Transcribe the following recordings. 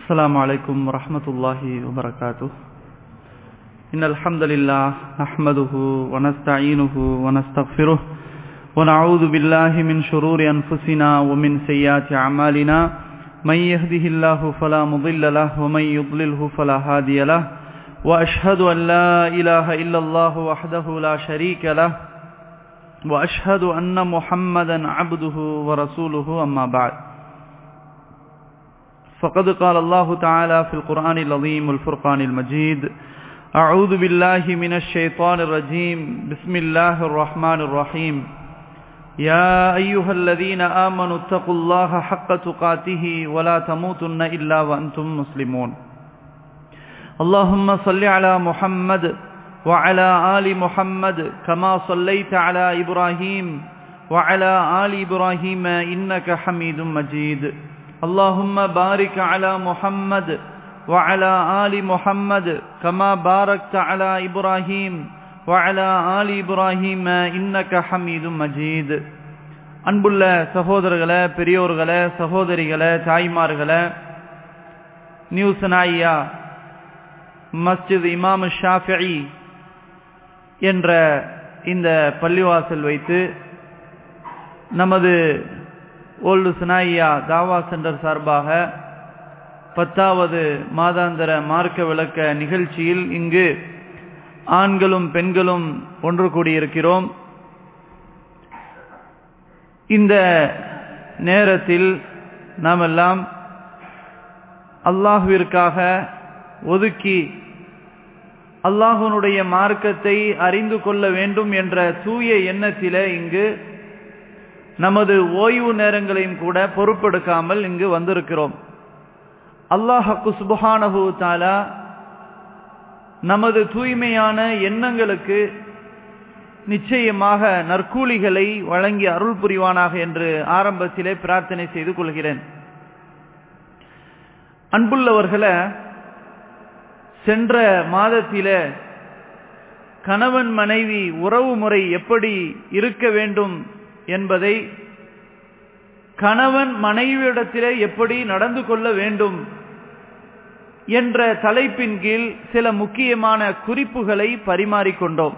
السلام عليكم ورحمة الله وبركاته إن الحمد لله نحمده ونستعينه ونستغفره ونعوذ بالله من شرور أنفسنا ومن سيئات أعمالنا من يهده الله فلا مضل له ومن يضلله فلا هادي له وأشهد أن لا إله إلا الله وحده لا شريك له وأشهد أن محمدا عبده ورسوله أما بعد فقد قال الله تعالى في القرآن العظيم والفرقان المجيد أعوذ بالله من الشيطان الرجيم بسم الله الرحمن الرحيم يا أيها الذين آمنوا اتقوا الله حق تقاته ولا تموتن إلا وأنتم مسلمون اللهم صل على محمد وعلى آل محمد كما صليت على إبراهيم وعلى آل إبراهيم إنك حميد مجيد اللهم بارك على محمد وعلى آل محمد كما باركت على إبراهيم وعلى آل إبراهيم إنك حميد مجيد அன்புள்ள சகோதரர்களே பெரியோர்களே சகோதரிகளே தாய்மார்களே நியூஸ் நாயா மஸ்ஜித் இமாம் ஷாஃபி என்ற இந்த பள்ளிவாசல் வைத்து நமது ஓல்டு சுனாயியா தாவா சென்டர் சார்பாக பத்தாவது மாதாந்திர மார்க்க விளக்க நிகழ்ச்சியில் இங்கு ஆண்களும் பெண்களும் ஒன்று கூடியிருக்கிறோம் இந்த நேரத்தில் நாம் எல்லாம் அல்லாஹுவிற்காக ஒதுக்கி அல்லாஹுனுடைய மார்க்கத்தை அறிந்து கொள்ள வேண்டும் என்ற தூய எண்ணத்தில இங்கு நமது ஓய்வு நேரங்களையும் கூட பொறுப்பெடுக்காமல் இங்கு வந்திருக்கிறோம் அல்லாஹக்கு சுபஹானஹு தாலா நமது தூய்மையான எண்ணங்களுக்கு நிச்சயமாக நற்கூலிகளை வழங்கி அருள் புரிவானாக என்று ஆரம்பத்திலே பிரார்த்தனை செய்து கொள்கிறேன் அன்புள்ளவர்களை சென்ற மாதத்தில கணவன் மனைவி உறவு முறை எப்படி இருக்க வேண்டும் என்பதை கணவன் மனைவியிடத்திலே எப்படி நடந்து கொள்ள வேண்டும் என்ற தலைப்பின் கீழ் சில முக்கியமான குறிப்புகளை பரிமாறிக்கொண்டோம்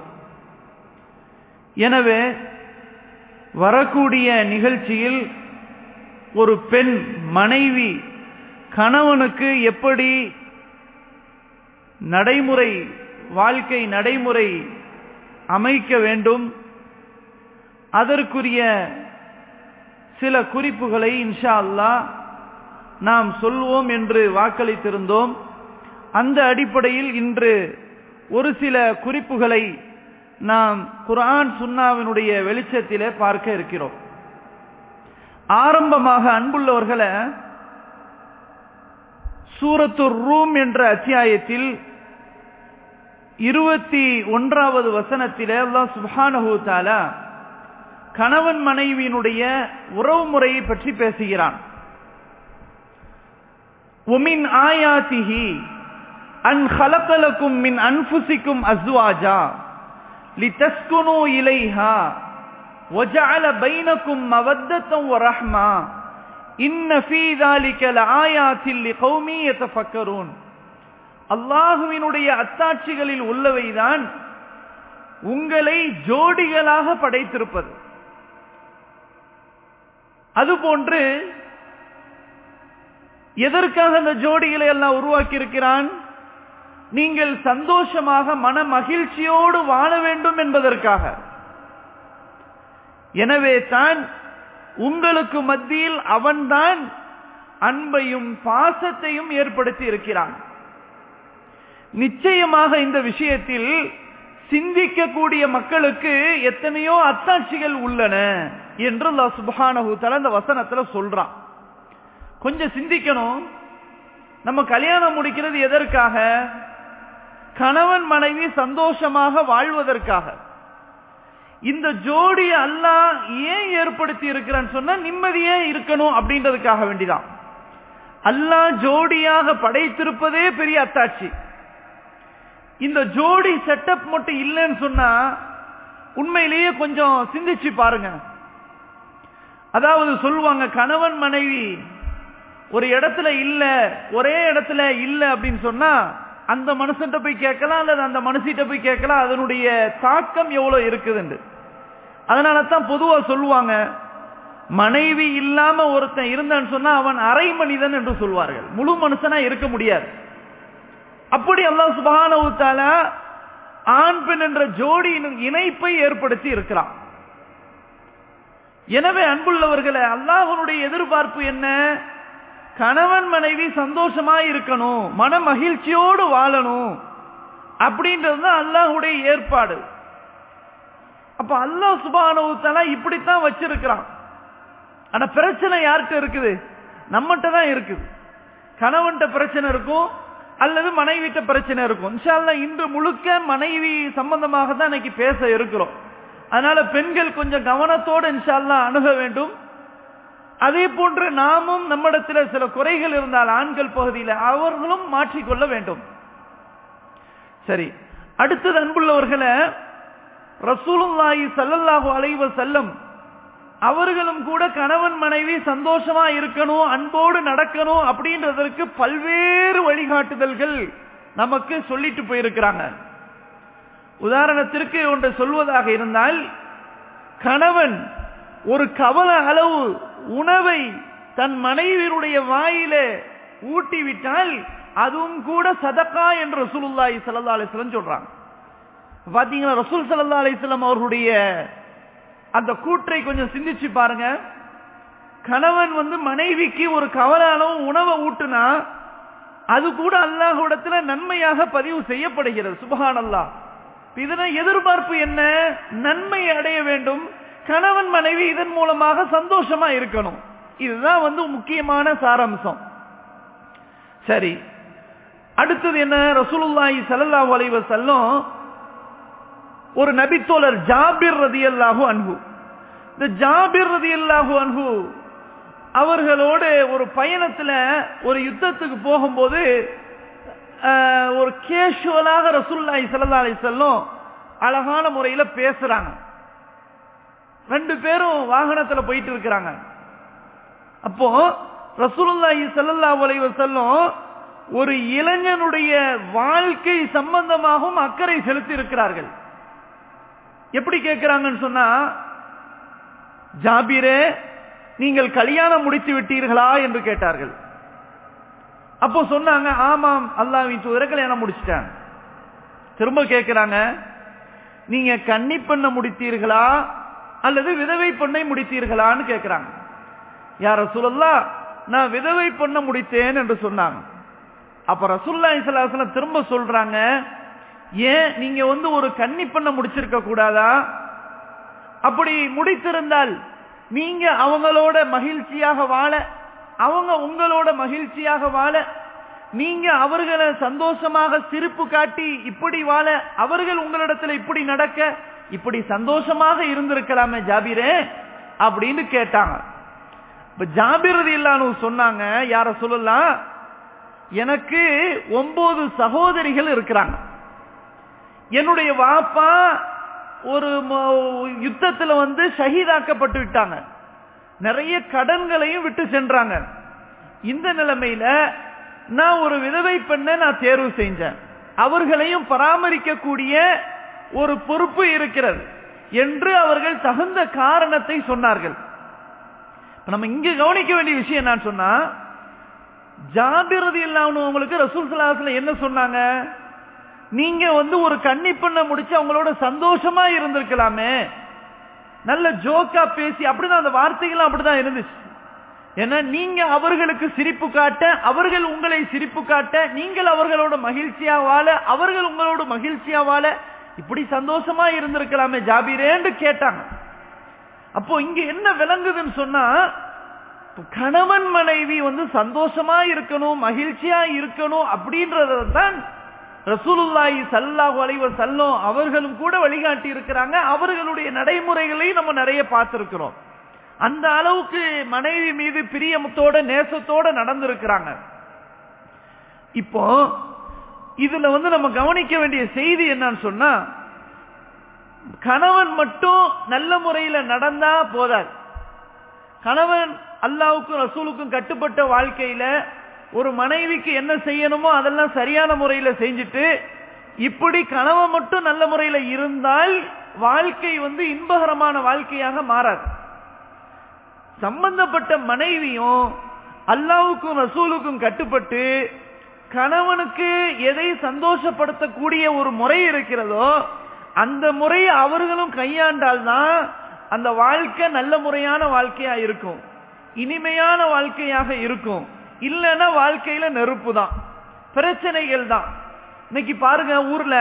எனவே வரக்கூடிய நிகழ்ச்சியில் ஒரு பெண் மனைவி கணவனுக்கு எப்படி நடைமுறை வாழ்க்கை நடைமுறை அமைக்க வேண்டும் அதற்குரிய சில குறிப்புகளை இன்ஷா அல்லா நாம் சொல்வோம் என்று வாக்களித்திருந்தோம் அந்த அடிப்படையில் இன்று ஒரு சில குறிப்புகளை நாம் குரான் சுன்னாவினுடைய வெளிச்சத்திலே பார்க்க இருக்கிறோம் ஆரம்பமாக அன்புள்ளவர்களை சூரத்துர் ரூம் என்ற அத்தியாயத்தில் இருபத்தி ஒன்றாவது வசனத்திலே அல்லாஹ் சுபானஹூ தாலா கணவன் மனைவியினுடைய உறவு முறையை பற்றி பேசுகிறான் ஒமின் ஆயாத்திஹி அன் ஹலக்கலக்கும் மின் அன்புசிக்கும் அஸ்வாஜா லிதஸ்குனு இலைஹா وجعل بينكم مودة ورحمة إن في ذلك لآيات لقوم يتفكرون அல்லாஹுவினுடைய அத்தாட்சிகளில் உள்ளவைதான் உங்களை ஜோடிகளாக படைத்திருப்பது அதுபோன்று எதற்காக அந்த ஜோடிகளை எல்லாம் உருவாக்கி இருக்கிறான் நீங்கள் சந்தோஷமாக மன மகிழ்ச்சியோடு வாழ வேண்டும் என்பதற்காக எனவே தான் உங்களுக்கு மத்தியில் அவன்தான் அன்பையும் பாசத்தையும் ஏற்படுத்தி இருக்கிறான் நிச்சயமாக இந்த விஷயத்தில் சிந்திக்கக்கூடிய மக்களுக்கு எத்தனையோ அத்தாட்சிகள் உள்ளன என்று அல்லா சுபானஹு தல இந்த வசனத்துல சொல்றான் கொஞ்சம் சிந்திக்கணும் நம்ம கல்யாணம் முடிக்கிறது எதற்காக கணவன் மனைவி சந்தோஷமாக வாழ்வதற்காக இந்த ஜோடி அல்லாஹ் ஏன் ஏற்படுத்தி இருக்கிறான்னு சொன்னா நிம்மதியே இருக்கணும் அப்படின்றதுக்காக வேண்டிதான் அல்லாஹ் ஜோடியாக படைத்திருப்பதே பெரிய அத்தாட்சி இந்த ஜோடி செட்டப் மட்டும் இல்லைன்னு சொன்னா உண்மையிலேயே கொஞ்சம் சிந்திச்சு பாருங்க அதாவது சொல்லுவாங்க கணவன் மனைவி ஒரு இடத்துல இல்ல ஒரே இடத்துல இல்ல அப்படின்னு சொன்னா அந்த மனுஷன்ட்ட போய் கேட்கலாம் அல்லது அந்த மனுஷிட்ட போய் கேட்கலாம் அதனுடைய தாக்கம் எவ்வளவு இருக்குதுன்னு அதனால தான் பொதுவா சொல்லுவாங்க மனைவி இல்லாம ஒருத்தன் இருந்தான்னு சொன்னா அவன் அரை மனிதன் என்று சொல்வார்கள் முழு மனுஷனா இருக்க முடியாது அப்படி அல்லாஹ் சுபஹானஹு தஆலா ஆண் பெண் என்ற ஜோடியின் இணைப்பை ஏற்படுத்தி இருக்கிறான் எனவே அன்புள்ளவர்களே அல்லாஹ்வுடைய எதிர்பார்ப்பு என்ன கணவன் மனைவி சந்தோஷமா இருக்கணும் மன மகிழ்ச்சியோடு வாழணும் அப்படின்றது தான் அல்லாஹ்வுடைய ஏற்பாடு அப்ப அல்லாஹ் சுபஹானஹு தஆலா இப்படித்தான் வச்சிருக்கிறான் ஆனா பிரச்சனை யார்கிட்ட இருக்குது நம்மகிட்ட தான் இருக்குது கணவன்கிட்ட பிரச்சனை இருக்கும் அல்லது மனைவிட்ட பிரச்சனை இருக்கும் இன்ஷால்லா இன்று முழுக்க மனைவி சம்பந்தமாக தான் இன்னைக்கு பேச இருக்கிறோம் அதனால பெண்கள் கொஞ்சம் கவனத்தோடு இன்ஷால்லா அணுக வேண்டும் அதே போன்று நாமும் நம்மிடத்தில் சில குறைகள் இருந்தால் ஆண்கள் பகுதியில் அவர்களும் மாற்றிக்கொள்ள வேண்டும் சரி அடுத்தது அன்புள்ளவர்களை ரசூலுல்லாஹி ஸல்லல்லாஹு அலைஹி வஸல்லம் அவர்களும் கூட கணவன் மனைவி சந்தோஷமா இருக்கணும் அன்போடு நடக்கணும் அப்படின்றதற்கு பல்வேறு வழிகாட்டுதல்கள் நமக்கு சொல்லிட்டு போயிருக்கிறாங்க உதாரணத்திற்கு ஒன்று சொல்வதாக இருந்தால் கணவன் ஒரு கவல அளவு உணவை தன் மனைவியுடைய வாயிலே ஊட்டிவிட்டால் அதுவும் கூட சதக்கா என்று ரசூலுல்லாஹி ஸல்லல்லாஹு அலைஹி வஸல்லம் சொல்றாங்க பாத்தீங்கன்னா ரசூல் ஸல்லல்லாஹு அலைஹி வஸல்லம் அவர்களுடைய அந்த கூற்றை கொஞ்சம் சிந்திச்சு பாருங்க கணவன் வந்து மனைவிக்கு ஒரு கவல அளவு உணவை ஊட்டுனா அது கூட அல்லாஹ்விடத்துல நன்மையாக பதிவு செய்யப்படுகிறது சுபஹான் அல்லாஹ் இதனை எதிர்பார்ப்பு என்ன நன்மை அடைய வேண்டும் கணவன் மனைவி இதன் மூலமாக சந்தோஷமா இருக்கணும் இதுதான் வந்து முக்கியமான சாராம்சம் சரி அடுத்தது என்ன ரசூலுல்லாஹி ஸல்லல்லாஹு அலைஹி வஸல்லம் ஒரு நபித்தோழர் ஜாபிர் ரதியல்லாஹு அன்ஹு இந்த ஜாபிர் ரதியல்லாஹு அன்ஹு அவர்களோடு ஒரு பயணத்துல ஒரு யுத்தத்துக்கு போகும்போது அஹ், ஒரு கேஷுவலாக ரசூலுல்லாஹி ஸல்லல்லாஹு அலைஹி வஸல்லம் அழகான முறையில பேசுறாங்க ரெண்டு பேரும் வாகனத்துல போயிட்டு இருக்கிறாங்க அப்போ ரசூலுல்லாஹி ஸல்லல்லாஹு அலைஹி வஸல்லம் ஒரு இளைஞனுடைய வாழ்க்கை சம்பந்தமாகவும் அக்கறை செலுத்தி இருக்கிறார்கள் எப்படி கேட்கிறாங்கன்னு சொன்னா ஜாபீரே நீங்கள் கல்யாணம் முடித்து விட்டீர்களா என்று கேட்டார்கள் அப்போ சொன்னாங்க ஆமாம் அல்லாஹ்வின் தூதரை கல்யாணம் முடிச்சிட்டேன் திரும்ப கேட்கிறாங்க நீங்க கன்னி பெண்ணை முடித்தீர்களா அல்லது விதவை பெண்ணை முடித்தீர்களான்னு கேட்கிறாங்க யார் ரசூலல்லா நான் விதவை பெண்ணை முடித்தேன் என்று சொன்னாங்க அப்ப ரசூல்லா இஸ்லாசலம் திரும்ப சொல்றாங்க ஏன் நீங்க வந்து ஒரு கன்னி பெண்ணை முடிச்சிருக்க கூடாதா அப்படி முடித்திருந்தால் நீங்க அவங்களோட மகிழ்ச்சியாக வாழ அவங்க உங்களோட மகிழ்ச்சியாக வாழ நீங்க அவர்களை சந்தோஷமாக சிரிப்பு காட்டி இப்படி வாழ அவர்கள் உங்களிடத்துல இப்படி நடக்க இப்படி சந்தோஷமாக இருந்திருக்கலாமே ஜாபீரே அப்படின்னு கேட்டாங்க இப்ப ஜாபீர் இல்லான்னு சொன்னாங்க யார சொல்லலாம் எனக்கு ஒன்பது சகோதரிகள் இருக்கிறாங்க என்னுடைய வாப்பா ஒரு ம- யுத்தத்துல வந்து ஷஹீதாக்கப்பட்டு விட்டாங்க நிறைய கடன்களையும் விட்டு சென்றாங்க இந்த நிலைமையில நான் ஒரு விதவை பெண்ணை நான் தேர்வு செஞ்சேன் அவர்களையும் பராமரிக்கக்கூடிய ஒரு பொறுப்பு இருக்கிறது என்று அவர்கள் தகுந்த காரணத்தை சொன்னார்கள் இப்ப நம்ம இங்க கவனிக்க வேண்டிய விஷயம் என்னன்னு சொன்னா ஜாபிரதி இல்லாமவங்களுக்கு ரசூல் சலாஹ்ல என்ன சொன்னாங்க நீங்க வந்து ஒரு கன்னி பெண்ணை முடிச்சு அவங்களோட சந்தோஷமா இருந்திருக்கலாமே நல்ல ஜோக்கா பேசி அப்படிதான் அந்த வார்த்தைகள் அப்படிதான் இருந்துச்சு ஏன்னா நீங்க அவர்களுக்கு சிரிப்பு காட்ட அவர்கள் உங்களை சிரிப்பு காட்ட நீங்கள் அவர்களோட மகிழ்ச்சியா வாழ அவர்கள் உங்களோட மகிழ்ச்சியா வாழ இப்படி சந்தோஷமா இருந்திருக்கலாமே ஜாபீரேன்னு கேட்டாங்க அப்போ இங்க என்ன விளங்குதுன்னு சொன்னா கணவன் மனைவி வந்து சந்தோஷமா இருக்கணும் மகிழ்ச்சியா இருக்கணும் அப்படின்றத தான் ரசூலுல்லாஹி ஸல்லல்லாஹு அலைஹி வஸல்லம் அவர்களும் கூட வழிகாட்டி இருக்கிறாங்க அவர்களுடைய நடைமுறைகளை நம்ம நிறைய பார்த்திருக்கிறோம் அந்த அளவுக்கு மனைவி மீது பிரியமத்தோட நேசத்தோட நடந்திருக்கிறாங்க இப்போ இதுல வந்து நம்ம கவனிக்க வேண்டிய செய்தி என்னன்னு சொன்னா கணவன் மட்டும் நல்ல முறையில நடந்தா போதாது கணவன் அல்லாவுக்கும் ரசூலுக்கும் கட்டுப்பட்ட வாழ்க்கையில ஒரு மனைவிக்கு என்ன செய்யணுமோ அதெல்லாம் சரியான முறையில செஞ்சுட்டு இப்படி கணவன் மட்டும் நல்ல முறையில இருந்தால் வாழ்க்கை வந்து இன்பகரமான வாழ்க்கையாக மாறாது சம்பந்தப்பட்ட மனைவியும் அல்லாவுக்கும் ரசூலுக்கும் கட்டுப்பட்டு கணவனுக்கு எதை சந்தோஷப்படுத்தக்கூடிய ஒரு முறை இருக்கிறதோ அந்த முறையை அவர்களும் கையாண்டால்தான் அந்த வாழ்க்கை நல்ல முறையான வாழ்க்கையா இருக்கும் இனிமையான வாழ்க்கையாக இருக்கும் இல்லைன்னா வாழ்க்கையில நெருப்பு தான் பிரச்சனைகள் தான் இன்னைக்கு பாருங்க ஊர்ல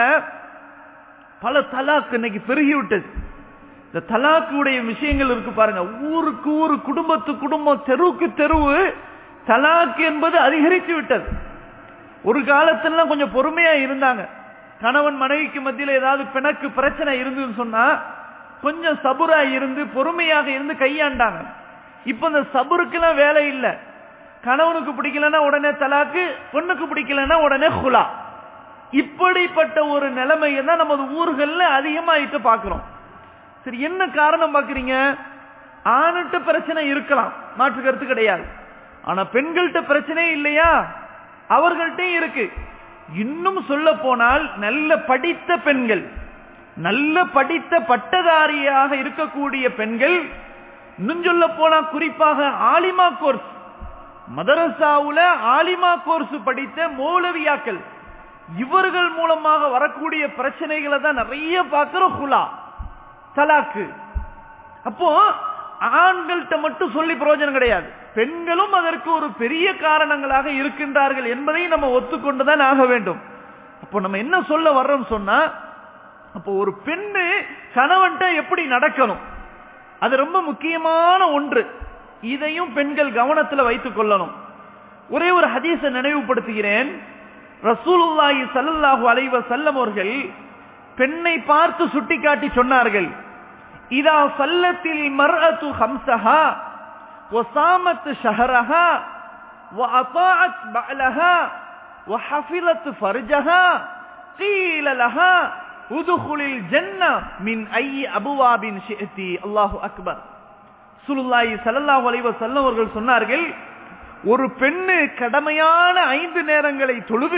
பல தலாக்கு இன்னைக்கு பெருகி விட்டது இந்த தலாக்குடைய விஷயங்கள் இருக்கு பாருங்க ஊருக்கு ஊரு குடும்பத்து குடும்பம் தெருவுக்கு தெருவு தலாக்கு என்பது அதிகரித்து விட்டது ஒரு காலத்துல கொஞ்சம் பொறுமையா இருந்தாங்க கணவன் மனைவிக்கு மத்தியில் ஏதாவது பிணக்கு பிரச்சனை இருந்துன்னு சொன்னா கொஞ்சம் சபுரா இருந்து பொறுமையாக இருந்து கையாண்டாங்க இப்ப இந்த சபுருக்கெல்லாம் வேலை இல்லை கணவனுக்கு பிடிக்கலன்னா உடனே தலாக்கு பொண்ணுக்கு பிடிக்கலன்னா உடனே குலா இப்படிப்பட்ட ஒரு நிலைமையை தான் நமது ஊர்கள்ல அதிகமாயிட்டு பாக்குறோம் சரி என்ன காரணம் பாக்குறீங்க ஆணுட்ட பிரச்சனை இருக்கலாம் மாற்று கருத்து கிடையாது ஆனா பெண்கள்கிட்ட பிரச்சனை இல்லையா அவர்கள்ட்டையும் இருக்கு இன்னும் சொல்ல போனால் நல்ல படித்த பெண்கள் நல்ல படித்த பட்டதாரியாக இருக்கக்கூடிய பெண்கள் இன்னும் சொல்ல போனா குறிப்பாக ஆலிமா கோர்ஸ் மதரசாவுல ஆலிமா கோர்ஸ் படித்த மௌலவியாக்கள் இவர்கள் மூலமாக வரக்கூடிய பிரச்சனைகளை தான் நிறைய பார்க்கிறோம் குலா தலாக்கு அப்போ ஆண்கள்கிட்ட மட்டும் சொல்லி பிரயோஜனம் கிடையாது பெண்களும் அதற்கு ஒரு பெரிய காரணங்களாக இருக்கின்றார்கள் என்பதையும் நம்ம ஒத்துக்கொண்டுதான் ஆக வேண்டும் அப்போ நம்ம என்ன சொல்ல வர்றோம் சொன்னா அப்போ ஒரு பெண்ணு கணவன்ட்ட எப்படி நடக்கணும் அது ரொம்ப முக்கியமான ஒன்று இதையும் பெண்கள் கவனத்தில் வைத்துக் கொள்ளணும் ஒரே ஒரு ஹதீஸை நினைவுபடுத்துகிறேன் ரசூலுல்லாஹி ஸல்லல்லாஹு அலைஹி வஸல்லம் அவர்கள் பெண்ணை பார்த்து சுட்டிக்காட்டி சொன்னார்கள் இதா சல்லத்தில் மர்அத்து ஹம்சஹா وصامت شهرها وأطاعت بعلها وحفظت فرجها قيل لها ادخل الجنة من أي أبواب شئت الله أكبر சுலுல்லாஹி ஸல்லல்லாஹு அலைஹி வஸல்லம் அவர்கள் சொன்னார்கள் ஒரு பெண்ணு கடமையான ஐந்து நேரங்களை தொழுது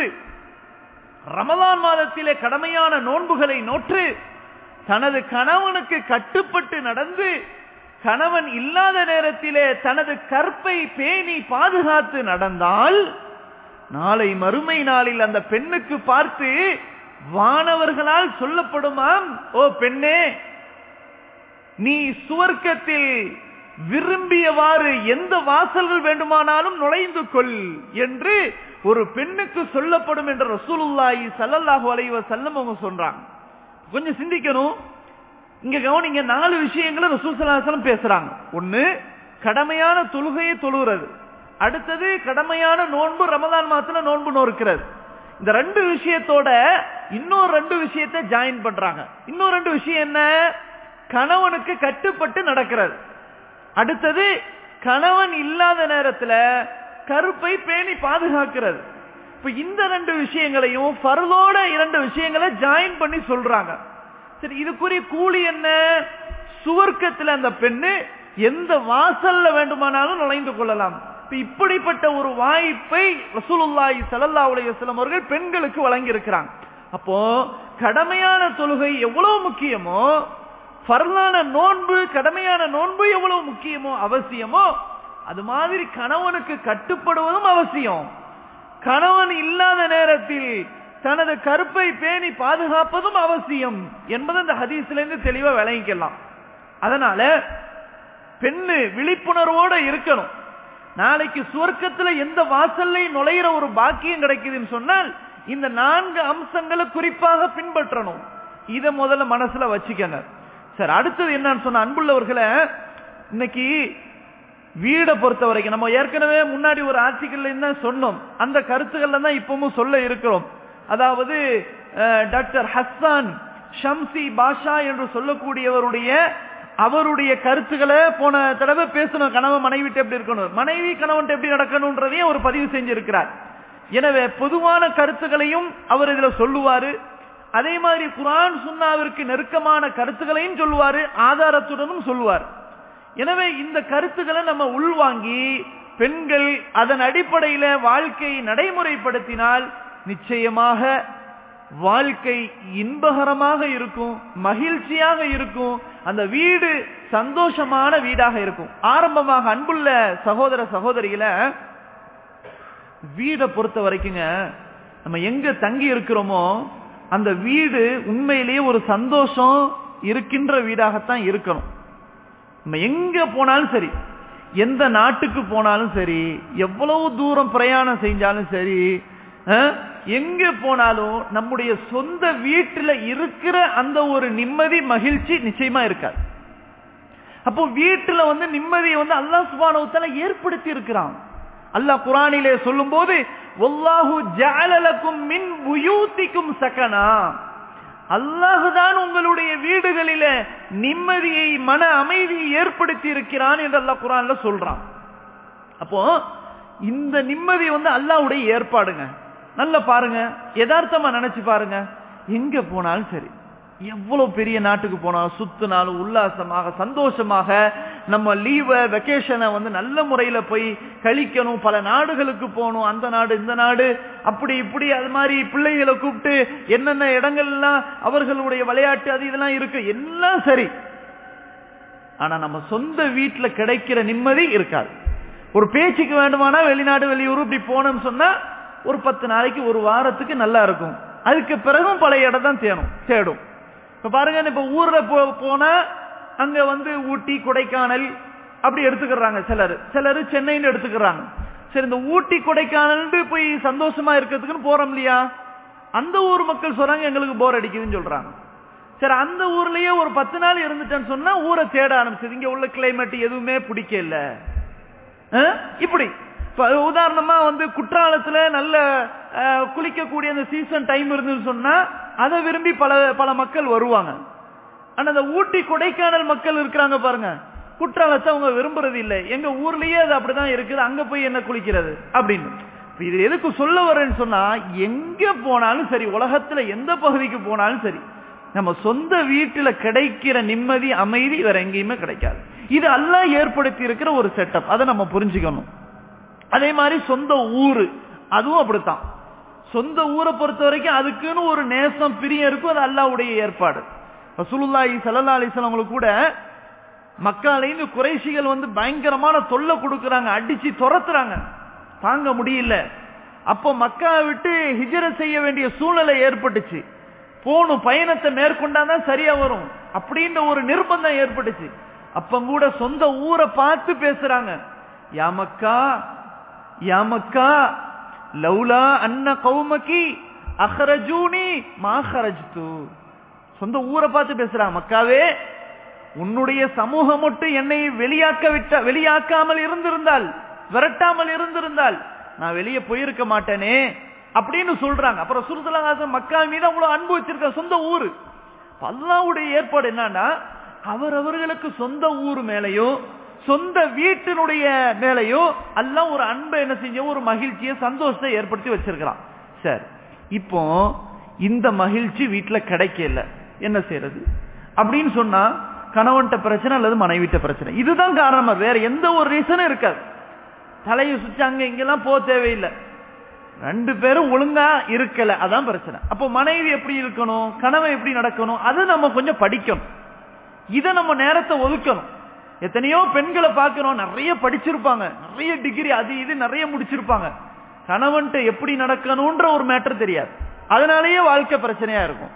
ரமலான் மாதத்திலே கடமையான நோன்புகளை நோற்று தனது கணவனுக்கு கட்டுப்பட்டு நடந்து கணவன் இல்லாத நேரத்திலே தனது கற்பை பேணி பாதுகாத்து நடந்தால் நாளை மறுமை நாளில் அந்த பெண்ணுக்கு பார்த்து வானவர்களால் சொல்லப்படுமாம் ஓ பெண்ணே நீ சுவர்க்கத்தில் விரும்பியவாறு எந்த வாசல்கள் வேண்டுமானாலும் நுழைந்து கொள் என்று ஒரு பெண்ணுக்கு சொல்லப்படும் என்ற ரசூலுல்லாஹி ஸல்லல்லாஹு அலைஹி வஸல்லம் அவங்க சொல்றாங்க கொஞ்சம் சிந்திக்கணும் இங்க கவனிங்க நாலு விஷயங்களை ரசூல் சலாசலம் பேசுறாங்க ஒண்ணு கடமையான தொழுகையை தொழுகிறது அடுத்தது கடமையான நோன்பு ரமதான் மாசத்துல நோன்பு நோக்கிறது இந்த ரெண்டு விஷயத்தோட இன்னொரு ரெண்டு விஷயத்தை ஜாயின் பண்றாங்க இன்னொரு ரெண்டு விஷயம் என்ன கணவனுக்கு கட்டுப்பட்டு நடக்கிறது அடுத்தது கணவன் இல்லாத நேரத்துல கருப்பை பேணி பாதுகாக்கிறது இப்ப இந்த ரெண்டு விஷயங்களையும் ஃபர்லோட இரண்டு விஷயங்களை ஜாயின் பண்ணி சொல்றாங்க சரி இதுக்குரிய கூலி என்ன சுவர்க்கத்தில் அந்த பெண்ணு எந்த வாசல்ல வேண்டுமானாலும் நுழைந்து கொள்ளலாம் இப்ப இப்படிப்பட்ட ஒரு வாய்ப்பை ரசூலுல்லாஹி ஸல்லல்லாஹு அலைஹி வஸல்லம் அவர்கள் பெண்களுக்கு வழங்கி இருக்கிறாங்க அப்போ கடமையான தொழுகை எவ்வளவு முக்கியமோ ஃபர்லான நோன்பு கடமையான நோன்பு எவ்வளவு முக்கியமோ அவசியமோ அது மாதிரி கணவனுக்கு கட்டுப்படுவதும் அவசியம் கணவன் இல்லாத நேரத்தில் தனது கருப்பை பேணி பாதுகாப்பதும் அவசியம் என்பது அந்த ஹதீஸ்ல இருந்து தெளிவா விளங்கிக்கலாம் அதனால பெண்ணு விழிப்புணர்வோட இருக்கணும் நாளைக்கு சுவர்க்கத்துல எந்த வாசல்லையும் நுழையிற ஒரு பாக்கியம் கிடைக்குதுன்னு சொன்னால் இந்த நான்கு அம்சங்களை குறிப்பாக பின்பற்றணும் இத முதல்ல மனசுல வச்சுக்கங்க சார் அடுத்தது என்னன்னு சொன்ன அன்புள்ளவர்களை இன்னைக்கு வீடை பொறுத்த வரைக்கும் நம்ம ஏற்கனவே முன்னாடி ஒரு ஆர்டிக்கல்ல என்ன சொன்னோம் அந்த கருத்துக்கள்ல தான் இப்பவும் சொல்ல இருக்கிறோம் அதாவது டாக்டர் ஹஸ்ஸான் ஷம்சி பாஷா என்று சொல்லக்கூடியவருடைய அவருடைய கருத்துக்களை போன தடவை பேசணும் கணவன் மனைவி எப்படி இருக்கணும் மனைவி கணவன் எப்படி நடக்கணும்ன்றதையும் அவர் பதிவு செஞ்சிருக்கிறார் எனவே பொதுவான கருத்துக்களையும் அவர் இதுல சொல்லுவாரு அதே மாதிரி குரான் சுன்னாவிற்கு நெருக்கமான கருத்துக்களையும் சொல்லுவாரு ஆதாரத்துடனும் சொல்லுவார் எனவே இந்த கருத்துக்களை நம்ம உள்வாங்கி பெண்கள் அதன் அடிப்படையில வாழ்க்கையை நடைமுறைப்படுத்தினால் நிச்சயமாக வாழ்க்கை இன்பகரமாக இருக்கும் மகிழ்ச்சியாக இருக்கும் அந்த வீடு சந்தோஷமான வீடாக இருக்கும் ஆரம்பமாக அன்புள்ள சகோதர சகோதரிகளை வீடை பொறுத்த வரைக்குங்க நம்ம எங்க தங்கி இருக்கிறோமோ அந்த வீடு உண்மையிலேயே ஒரு சந்தோஷம் இருக்கின்ற வீடாகத்தான் இருக்கணும் நம்ம எங்க போனாலும் சரி எந்த நாட்டுக்கு போனாலும் சரி எவ்வளவு தூரம் பிரயாணம் செஞ்சாலும் சரி எங்க போனாலும் நம்முடைய சொந்த வீட்டுல இருக்கிற அந்த ஒரு நிம்மதி மகிழ்ச்சி நிச்சயமா இருக்காது அப்போ வீட்டுல வந்து நிம்மதியை வந்து அல்லாஹ் சுபானவத்தால ஏற்படுத்தி இருக்கிறான் அல்லாஹ் குரானிலே சொல்லும் போது ஒல்லாஹு ஜாலலக்கும் மின் புயூத்திக்கும் சக்கனா அல்லாஹுதான் உங்களுடைய வீடுகளில நிம்மதியை மன அமைதியை ஏற்படுத்தி இருக்கிறான் என்று அல்லாஹ் குரான்ல சொல்றான் அப்போ இந்த நிம்மதி வந்து அல்லாஹ்வுடைய ஏற்பாடுங்க நல்லா பாருங்க யதார்த்தமா நினைச்சு பாருங்க எங்க போனாலும் சரி எவ்வளவு பெரிய நாட்டுக்கு போனாலும் சுத்தினாலும் உல்லாசமாக சந்தோஷமாக நம்ம லீவை வெக்கேஷனை வந்து நல்ல முறையில போய் கழிக்கணும் பல நாடுகளுக்கு போகணும் அந்த நாடு இந்த நாடு அப்படி இப்படி அது மாதிரி பிள்ளைகளை கூப்பிட்டு என்னென்ன இடங்கள்லாம் அவர்களுடைய விளையாட்டு அது இதெல்லாம் இருக்கு எல்லாம் சரி ஆனா நம்ம சொந்த வீட்டுல கிடைக்கிற நிம்மதி இருக்காது ஒரு பேச்சுக்கு வேண்டுமானா வெளிநாடு வெளியூர் இப்படி போனோம்னு சொன்னா ஒரு பத்து நாளைக்கு ஒரு வாரத்துக்கு நல்லா இருக்கும் அதுக்கு பிறகும் பழைய இடம் தான் தேடும் தேடும் இப்ப பாருங்க இப்ப ஊர்ல போனா அங்க வந்து ஊட்டி கொடைக்கானல் அப்படி எடுத்துக்கிறாங்க சிலர் சிலர் சென்னைன்னு எடுத்துக்கிறாங்க சரி இந்த ஊட்டி கொடைக்கானல் போய் சந்தோஷமா இருக்கிறதுக்குன்னு போறோம் இல்லையா அந்த ஊர் மக்கள் சொல்றாங்க எங்களுக்கு போர் அடிக்குதுன்னு சொல்றாங்க சரி அந்த ஊர்லயே ஒரு பத்து நாள் இருந்துட்டேன்னு சொன்னா ஊரை தேட ஆரம்பிச்சது இங்க உள்ள கிளைமேட் எதுவுமே பிடிக்கல இப்படி உதாரணமா வந்து குற்றாலத்துல நல்ல குளிக்கக்கூடிய அந்த சீசன் டைம் இருந்துன்னு சொன்னா அதை விரும்பி பல பல மக்கள் வருவாங்க ஆனா அந்த ஊட்டி கொடைக்கானல் மக்கள் இருக்கிறாங்க பாருங்க குற்றாலத்தை அவங்க விரும்புறது இல்லை எங்க ஊர்லயே அது அப்படிதான் இருக்குது அங்க போய் என்ன குளிக்கிறது அப்படின்னு இது எதுக்கு சொல்ல வரேன்னு சொன்னா எங்க போனாலும் சரி உலகத்துல எந்த பகுதிக்கு போனாலும் சரி நம்ம சொந்த வீட்டுல கிடைக்கிற நிம்மதி அமைதி வேற எங்கேயுமே கிடைக்காது இது எல்லாம் ஏற்படுத்தி இருக்கிற ஒரு செட்டப் அதை நம்ம புரிஞ்சுக்கணும் அதே மாதிரி சொந்த ஊரு அதுவும் அப்படித்தான் சொந்த ஊரை பொறுத்த வரைக்கும் அதுக்குன்னு ஒரு நேசம் பிரியம் இருக்கும் அது அல்லாவுடைய ஏற்பாடு ரசூலுல்லாஹி ஸல்லல்லாஹு அலைஹி வஸல்லம் கூட மக்கால இருந்து குறைஷிகள் வந்து பயங்கரமான தொல்லை கொடுக்கறாங்க அடிச்சு துரத்துறாங்க தாங்க முடியல அப்போ மக்கா விட்டு ஹிஜர செய்ய வேண்டிய சூழ்நிலை ஏற்பட்டுச்சு போணும் பயணத்தை மேற்கொண்டாதான் சரியா வரும் அப்படின்ற ஒரு நிர்பந்தம் ஏற்பட்டுச்சு அப்ப கூட சொந்த ஊரை பார்த்து பேசுறாங்க யாமக்கா யாமக்கா லௌலா அன்ன கௌமகி அஹரஜூனி மாஹரஜ்து சொந்த ஊரை பார்த்து பேசுறாங்க மக்காவே உன்னுடைய சமூகம் மட்டும் என்னை வெளியாக்க விட்ட வெளியாக்காமல் இருந்திருந்தால் விரட்டாமல் இருந்திருந்தால் நான் வெளியே போயிருக்க மாட்டேனே அப்படின்னு சொல்றாங்க அப்புறம் சுருசலாசன் மக்கா மீது அவ்வளவு அன்பு வச்சிருக்க சொந்த ஊரு அல்லாவுடைய ஏற்பாடு என்னன்னா அவரவர்களுக்கு சொந்த ஊர் மேலையும் சொந்த வீட்டினுடைய மேலையும் எல்லாம் ஒரு அன்பை என்ன செஞ்ச ஒரு மகிழ்ச்சியை சந்தோஷத்தை ஏற்படுத்தி வச்சிருக்கிறான் சரி இப்போ இந்த மகிழ்ச்சி வீட்டுல கிடைக்கல என்ன செய்யறது அப்படின்னு சொன்னா கணவன்கிட்ட பிரச்சனை அல்லது மனைவிட்ட பிரச்சனை இதுதான் காரணமா வேற எந்த ஒரு ரீசனும் இருக்காது தலையை சுற்றி அங்க இங்கெல்லாம் போக தேவையில்லை ரெண்டு பேரும் ஒழுங்கா இருக்கல அதான் பிரச்சனை அப்போ மனைவி எப்படி இருக்கணும் கணவன் எப்படி நடக்கணும் அதை நம்ம கொஞ்சம் படிக்கணும் இதை நம்ம நேரத்தை ஒதுக்கணும் எத்தனையோ பெண்களை பார்க்கிறோம் நிறைய படிச்சிருப்பாங்க நிறைய டிகிரி அது இது நிறைய முடிச்சிருப்பாங்க கணவன்ட்டு எப்படி நடக்கணும்ன்ற ஒரு மேட்டர் தெரியாது அதனாலேயே வாழ்க்கை பிரச்சனையா இருக்கும்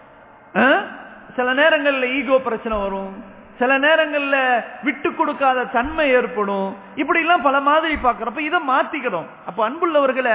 சில நேரங்கள்ல ஈகோ பிரச்சனை வரும் சில நேரங்கள்ல விட்டு கொடுக்காத தன்மை ஏற்படும் இப்படி எல்லாம் பல மாதிரி பாக்குறப்ப இதை மாத்திக்கணும் அப்ப அன்புள்ளவர்களை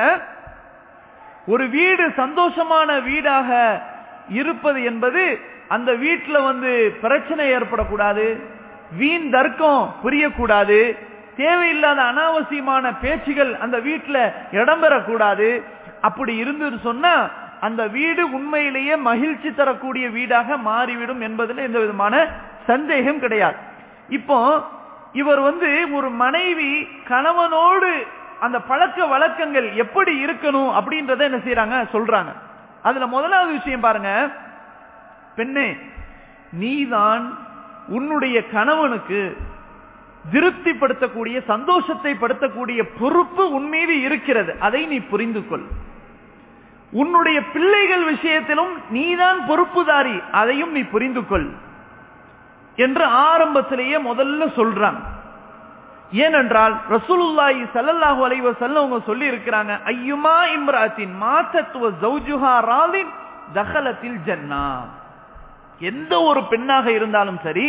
ஒரு வீடு சந்தோஷமான வீடாக இருப்பது என்பது அந்த வீட்டுல வந்து பிரச்சனை ஏற்படக்கூடாது வீண் தர்க்கம் புரியக்கூடாது தேவையில்லாத அனாவசியமான பேச்சுகள் அந்த வீட்டுல இடம்பெறக்கூடாது அப்படி இருந்து சொன்னா அந்த வீடு உண்மையிலேயே மகிழ்ச்சி தரக்கூடிய வீடாக மாறிவிடும் என்பதில் எந்த விதமான சந்தேகம் கிடையாது இப்போ இவர் வந்து ஒரு மனைவி கணவனோடு அந்த பழக்க வழக்கங்கள் எப்படி இருக்கணும் அப்படின்றத என்ன செய்யறாங்க சொல்றாங்க அதுல முதலாவது விஷயம் பாருங்க பெண்ணே நீதான் உன்னுடைய கணவனுக்கு திருப்திப்படுத்தக்கூடிய சந்தோஷத்தை படுத்தக்கூடிய பொறுப்பு உன் மீது இருக்கிறது அதை நீ புரிந்து கொள் உன்னுடைய பிள்ளைகள் விஷயத்திலும் நீதான் பொறுப்புதாரி அதையும் நீ புரிந்து கொள் என்று ஆரம்பத்திலேயே முதல்ல சொல்றாங்க ஏனென்றால் ரசூலுல்லாஹி ஸல்லல்லாஹு அலைஹி வஸல்லம் அவங்க சொல்லி இருக்கிறாங்க ஐயுமா இம்ராத்தின் மாத்தத்துவ ஜௌஜுஹா ராலின் தகலத்தில் ஜன்னா எந்த ஒரு பெண்ணாக இருந்தாலும் சரி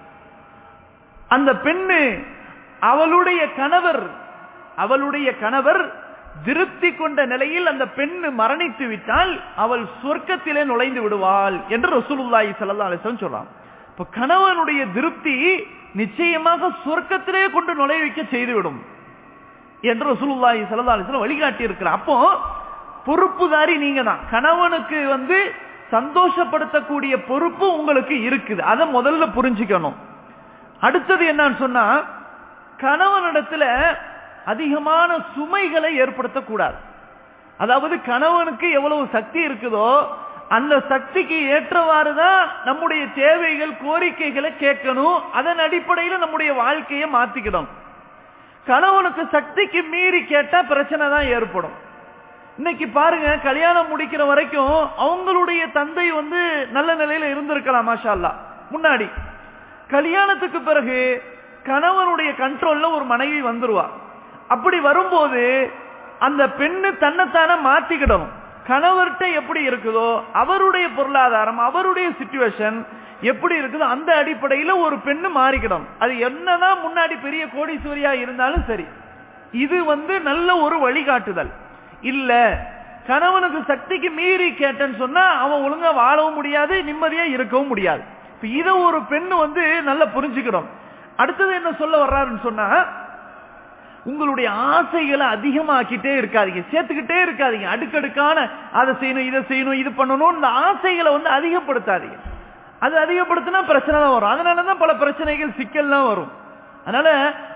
அந்த பெண்ணு அவளுடைய கணவர் அவளுடைய கணவர் திருப்தி கொண்ட நிலையில் அந்த பெண்ணு மரணித்து விட்டால் அவள் சொர்க்கத்திலே நுழைந்து விடுவாள் என்று ரசூலுல்லாஹி ஸல்லல்லாஹு அலைஹி வஸல்லம் சொல்றாங்க இப்ப கணவனுடைய திருப்தி நிச்சயமாக சொர்க்கத்திலே கொண்டு நுழைவிக்க செய்துவிடும் என்று ரசூலுல்லாஹி ஸல்லல்லாஹு அலைஹி வஸல்லம் வழிகாட்டி இருக்கிறார் அப்போ பொறுப்புதாரி நீங்க தான் கணவனுக்கு வந்து சந்தோஷப்படுத்தக்கூடிய பொறுப்பு உங்களுக்கு இருக்குது அதை முதல்ல புரிஞ்சுக்கணும் அடுத்தது என்னன்னு சொன்னா கணவனிடத்துல அதிகமான சுமைகளை ஏற்படுத்தக்கூடாது அதாவது கணவனுக்கு எவ்வளவு சக்தி இருக்குதோ அந்த சக்திக்கு ஏற்றவாறு தான் நம்முடைய தேவைகள் கோரிக்கைகளை கேட்கணும் அதன் அடிப்படையில் நம்முடைய வாழ்க்கையை மாத்திக்கணும் கணவனுக்கு சக்திக்கு மீறி கேட்டா பிரச்சனை தான் ஏற்படும் இன்னைக்கு பாருங்க கல்யாணம் முடிக்கிற வரைக்கும் அவங்களுடைய தந்தை வந்து நல்ல நிலையில இருந்திருக்கலாம் மாஷா அல்லா முன்னாடி கல்யாணத்துக்கு பிறகு கணவனுடைய கண்ட்ரோல்ல ஒரு மனைவி வந்துருவா அப்படி வரும்போது அந்த பெண்ணு தன்னைத்தானே மாத்திக்கிடணும் கணவர்கிட்ட எப்படி இருக்குதோ அவருடைய பொருளாதாரம் அவருடைய சுச்சுவேஷன் எப்படி இருக்குதோ அந்த அடிப்படையில ஒரு பெண்ணு மாறிக்கிடும் அது என்னதான் முன்னாடி பெரிய கோடீஸ்வரியா இருந்தாலும் சரி இது வந்து நல்ல ஒரு வழிகாட்டுதல் இல்ல கணவனுக்கு சக்திக்கு மீறி கேட்டேன்னு சொன்னா அவன் ஒழுங்கா வாழவும் முடியாது நிம்மதியா இருக்கவும் முடியாது இப்ப இத ஒரு பெண்ணு வந்து நல்லா புரிஞ்சுக்கணும் அடுத்தது என்ன சொல்ல வர்றாருன்னு சொன்னா உங்களுடைய ஆசைகளை அதிகமாக்கிட்டே இருக்காதீங்க சேர்த்துக்கிட்டே இருக்காதீங்க அடுக்கடுக்கான அதை செய்யணும் இதை செய்யணும் இது பண்ணணும் இந்த ஆசைகளை வந்து அதிகப்படுத்தாதீங்க அது அதிகப்படுத்தினா பிரச்சனை தான் வரும் அதனாலதான் பல பிரச்சனைகள் சிக்கல்லாம் வரும் அதனால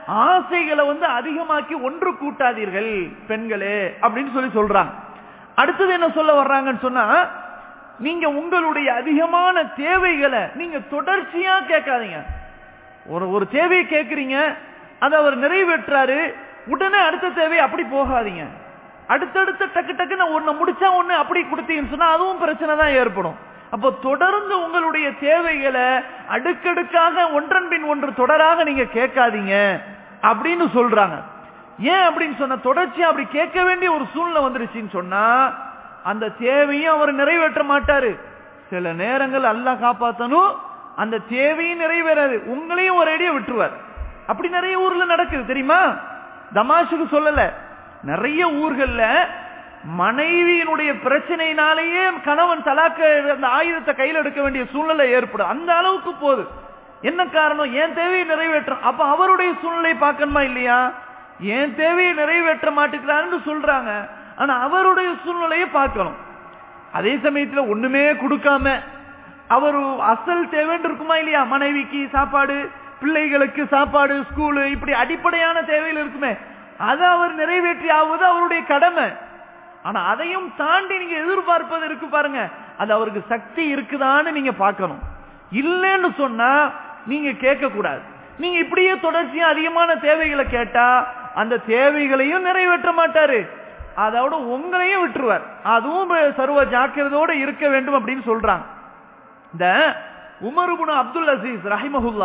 ஆசைகளை வந்து அதிகமாக்கி ஒன்று கூட்டாதீர்கள் பெண்களே அப்படின்னு சொல்லி சொல்றாங்க அடுத்தது என்ன சொல்ல வர்றாங்கன்னு சொன்னா நீங்க உங்களுடைய அதிகமான தேவைகளை நீங்க தொடர்ச்சியா கேட்காதீங்க ஒரு ஒரு தேவையை கேட்கறீங்க அதை அவர் நிறைவேற்றாரு உடனே அடுத்த தேவை அப்படி போகாதீங்க அடுத்தடுத்த டக்கு டக்குன்னு ஒன்னு முடிச்சா ஒண்ணு அப்படி கொடுத்தீங்கன்னு சொன்னா அதுவும் பிரச்சனை தான் ஏற்படும் அப்போ தொடர்ந்து உங்களுடைய தேவைகளை அடுக்கடுக்காக ஒன்றன் பின் ஒன்று தொடராக நீங்க கேட்காதீங்க அப்படின்னு சொல்றாங்க ஏன் அப்படின்னு சொன்ன தொடர்ச்சியா அப்படி கேட்க வேண்டிய ஒரு சூழ்நிலை வந்துருச்சுன்னு சொன்னா அந்த தேவையும் அவர் நிறைவேற்ற மாட்டாரு சில நேரங்கள் அல்ல காப்பாத்தணும் அந்த தேவையும் நிறைவேறாது உங்களையும் ஒரு அடியா விட்டுருவார் அப்படி நிறைய ஊர்ல நடக்குது தெரியுமா தமாஷுக்கு சொல்லல நிறைய ஊர்கள்ல மனைவியினுடைய பிரச்சனையினாலேயே கணவன் தலாக்க அந்த ஆயுதத்தை கையில் எடுக்க வேண்டிய சூழ்நிலை ஏற்படும் அந்த அளவுக்கு போகுது என்ன காரணம் ஏன் தேவையை நிறைவேற்றும் அப்ப அவருடைய சூழ்நிலை பார்க்கணுமா இல்லையா ஏன் தேவையை நிறைவேற்ற மாட்டேங்கிறான்னு சொல்றாங்க ஆனா அவருடைய சூழ்நிலையை பார்க்கணும் அதே சமயத்துல ஒண்ணுமே கொடுக்காம அவர் அசல் தேவைன்னு இருக்குமா இல்லையா மனைவிக்கு சாப்பாடு பிள்ளைகளுக்கு சாப்பாடு ஸ்கூலு இப்படி அடிப்படையான தேவையில் இருக்குமே அதை அவர் நிறைவேற்றி ஆகுவது அவருடைய கடமை ஆனா அதையும் தாண்டி நீங்க எதிர்பார்ப்பது இருக்கு பாருங்க அது அவருக்கு சக்தி இருக்குதான்னு நீங்க பார்க்கணும் இல்லைன்னு சொன்னா நீங்க கேட்க கூடாது நீங்க இப்படியே தொடர்ச்சியா அதிகமான தேவைகளை கேட்டா அந்த தேவைகளையும் நிறைவேற்ற மாட்டாரு அதோட உங்களையும் விட்டுருவார் அதுவும் சர்வ ஜாக்கிரதோட இருக்க வேண்டும் அப்படின்னு சொல்றாங்க இந்த உமருபுன அப்துல் அசீஸ் ரஹிமஹுல்லா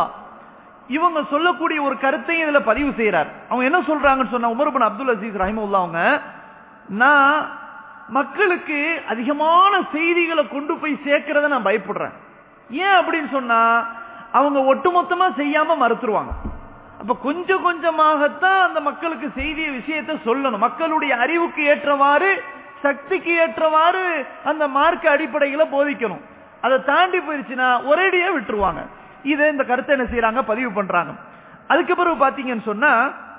இவங்க சொல்லக்கூடிய ஒரு கருத்தையும் இதுல பதிவு செய்யறார் அவங்க என்ன சொல்றாங்கன்னு சொன்னா உமருபுன் அப்துல் அசீஸ் ரஹிமஹுல்லா அவங்க நான் மக்களுக்கு அதிகமான செய்திகளை கொண்டு போய் சேர்க்கிறத நான் பயப்படுறேன் ஏன் அப்படின்னு சொன்னா அவங்க ஒட்டுமொத்தமா செய்யாம மறுத்துருவாங்க அப்ப கொஞ்சம் கொஞ்சமாகத்தான் அந்த மக்களுக்கு செய்திய விஷயத்தை சொல்லணும் மக்களுடைய அறிவுக்கு ஏற்றவாறு சக்திக்கு ஏற்றவாறு அந்த மார்க்க அடிப்படைகளை போதிக்கணும் அதை தாண்டி போயிருச்சுன்னா ஒரேடியா விட்டுருவாங்க இதை இந்த கருத்தை என்ன செய்யறாங்க பதிவு பண்றாங்க அதுக்கு பிறகு பாத்தீங்கன்னு சொன்னா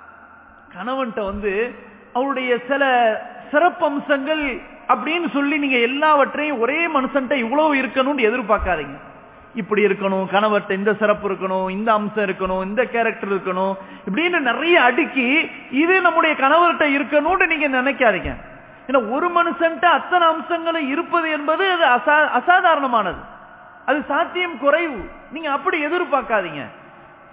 கணவன்கிட்ட வந்து அவருடைய சில சிறப்பம்சங்கள் அப்படின்னு சொல்லி நீங்க எல்லாவற்றையும் ஒரே மனுஷன்ட்ட இவ்வளவு இருக்கணும்னு எதிர்பார்க்காதீங்க இப்படி இருக்கணும் கணவர்கிட்ட இந்த சிறப்பு இருக்கணும் இந்த அம்சம் இருக்கணும் இந்த கேரக்டர் இருக்கணும் இப்படின்னு நிறைய அடுக்கி இது நம்முடைய கணவர்கிட்ட இருக்கணும்னு நீங்க நினைக்காதீங்க ஏன்னா ஒரு மனுஷன்ட்ட அத்தனை அம்சங்களும் இருப்பது என்பது அது அசா அசாதாரணமானது அது சாத்தியம் குறைவு நீங்க அப்படி எதிர்பார்க்காதீங்க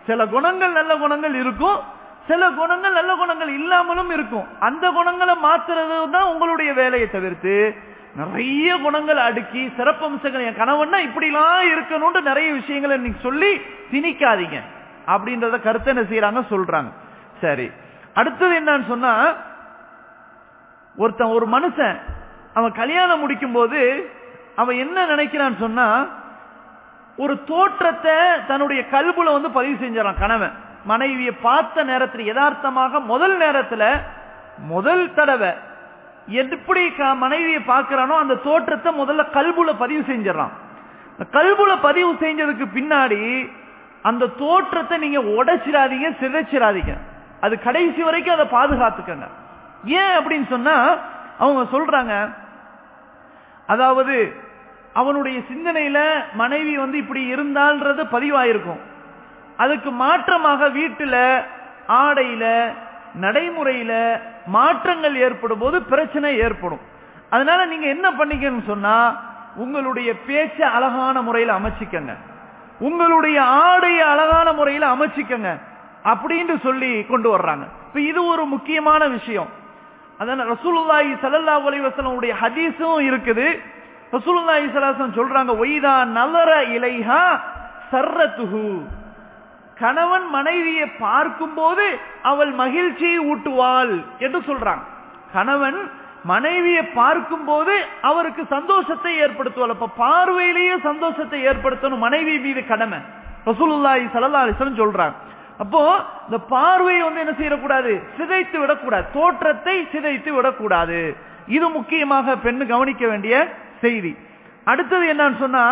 சில குணங்கள் நல்ல குணங்கள் இருக்கும் சில குணங்கள் நல்ல குணங்கள் இல்லாமலும் இருக்கும் அந்த குணங்களை மாத்துறது தான் உங்களுடைய வேலையை தவிர்த்து நிறைய குணங்கள் அடுக்கி சிறப்பம்சங்கள் என் கணவன்னா இப்படிலாம் இருக்கணும்னு நிறைய விஷயங்களை நீங்க சொல்லி திணிக்காதீங்க அப்படின்றத கருத்தை என்ன செய்யறாங்க சொல்றாங்க சரி அடுத்தது என்னன்னு சொன்னா ஒருத்தன் ஒரு மனுஷன் அவன் கல்யாணம் முடிக்கும் போது அவன் என்ன நினைக்கிறான்னு சொன்னா ஒரு தோற்றத்தை தன்னுடைய கல்புல வந்து பதிவு செஞ்சான் கணவன் மனைவியை பார்த்த நேரத்தில் யதார்த்தமாக முதல் நேரத்துல முதல் தடவை எப்படி க- மனைவியை பார்க்கிறானோ அந்த தோற்றத்தை முதல்ல கல்புல பதிவு செஞ்சிடறான் இந்த கல்புல பதிவு செஞ்சதுக்கு பின்னாடி அந்த தோற்றத்தை நீங்க உடைச்சிடாதீங்க சிதைச்சிடாதீங்க அது கடைசி வரைக்கும் அதை பாதுகாத்துக்கங்க ஏன் அப்படின்னு சொன்னா அவங்க சொல்றாங்க அதாவது அவனுடைய சிந்தனையில மனைவி வந்து இப்படி இருந்தால்ன்றது பதிவாயிருக்கும் அதுக்கு மாற்றமாக வீட்டுல ஆடையில நடைமுறையில மாற்றங்கள் ஏற்படும் போது பிரச்சனை ஏற்படும் அதனால நீங்க என்ன பண்ணிக்கன்னு சொன்னா உங்களுடைய பேச்ச அழகான முறையில அமைச்சிக்கங்க உங்களுடைய ஆடைய அழகான முறையில அமைச்சிக்கங்க அப்படின்னு சொல்லி கொண்டு வர்றாங்க இப்ப இது ஒரு முக்கியமான விஷயம் அதான் ரசூலுல்லாஹி ஸல்லல்லாஹு அலைஹி வஸல்லம் உடைய ஹதீஸும் இருக்குது ரசூலுல்லாஹி ஸல்லல்லாஹு அலைஹி வஸல்லம் சொல்றாங்க ஒய்தா நலர இலைஹா சர்ரத்துஹு கணவன் மனைவியை பார்க்கும்போது அவள் மகிழ்ச்சியை ஊட்டுவாள் என்று சொல்றாங்க கணவன் மனைவியை பார்க்கும்போது அவருக்கு சந்தோஷத்தை ஏற்படுத்துவாள் அப்ப பார்வையிலேயே சந்தோஷத்தை ஏற்படுத்தணும் மனைவி மீது கடமை ரசூலுல்லாஹி ஸல்லல்லாஹு அலைஹி வஸல்லம் சொல்றாங்க அப்போ இந்த பார்வையை வந்து என்ன செய்யக்கூடாது சிதைத்து விடக்கூடாது தோற்றத்தை சிதைத்து விடக்கூடாது இது முக்கியமாக பெண்ணு கவனிக்க வேண்டிய செய்தி அடுத்தது என்னன்னு சொன்னா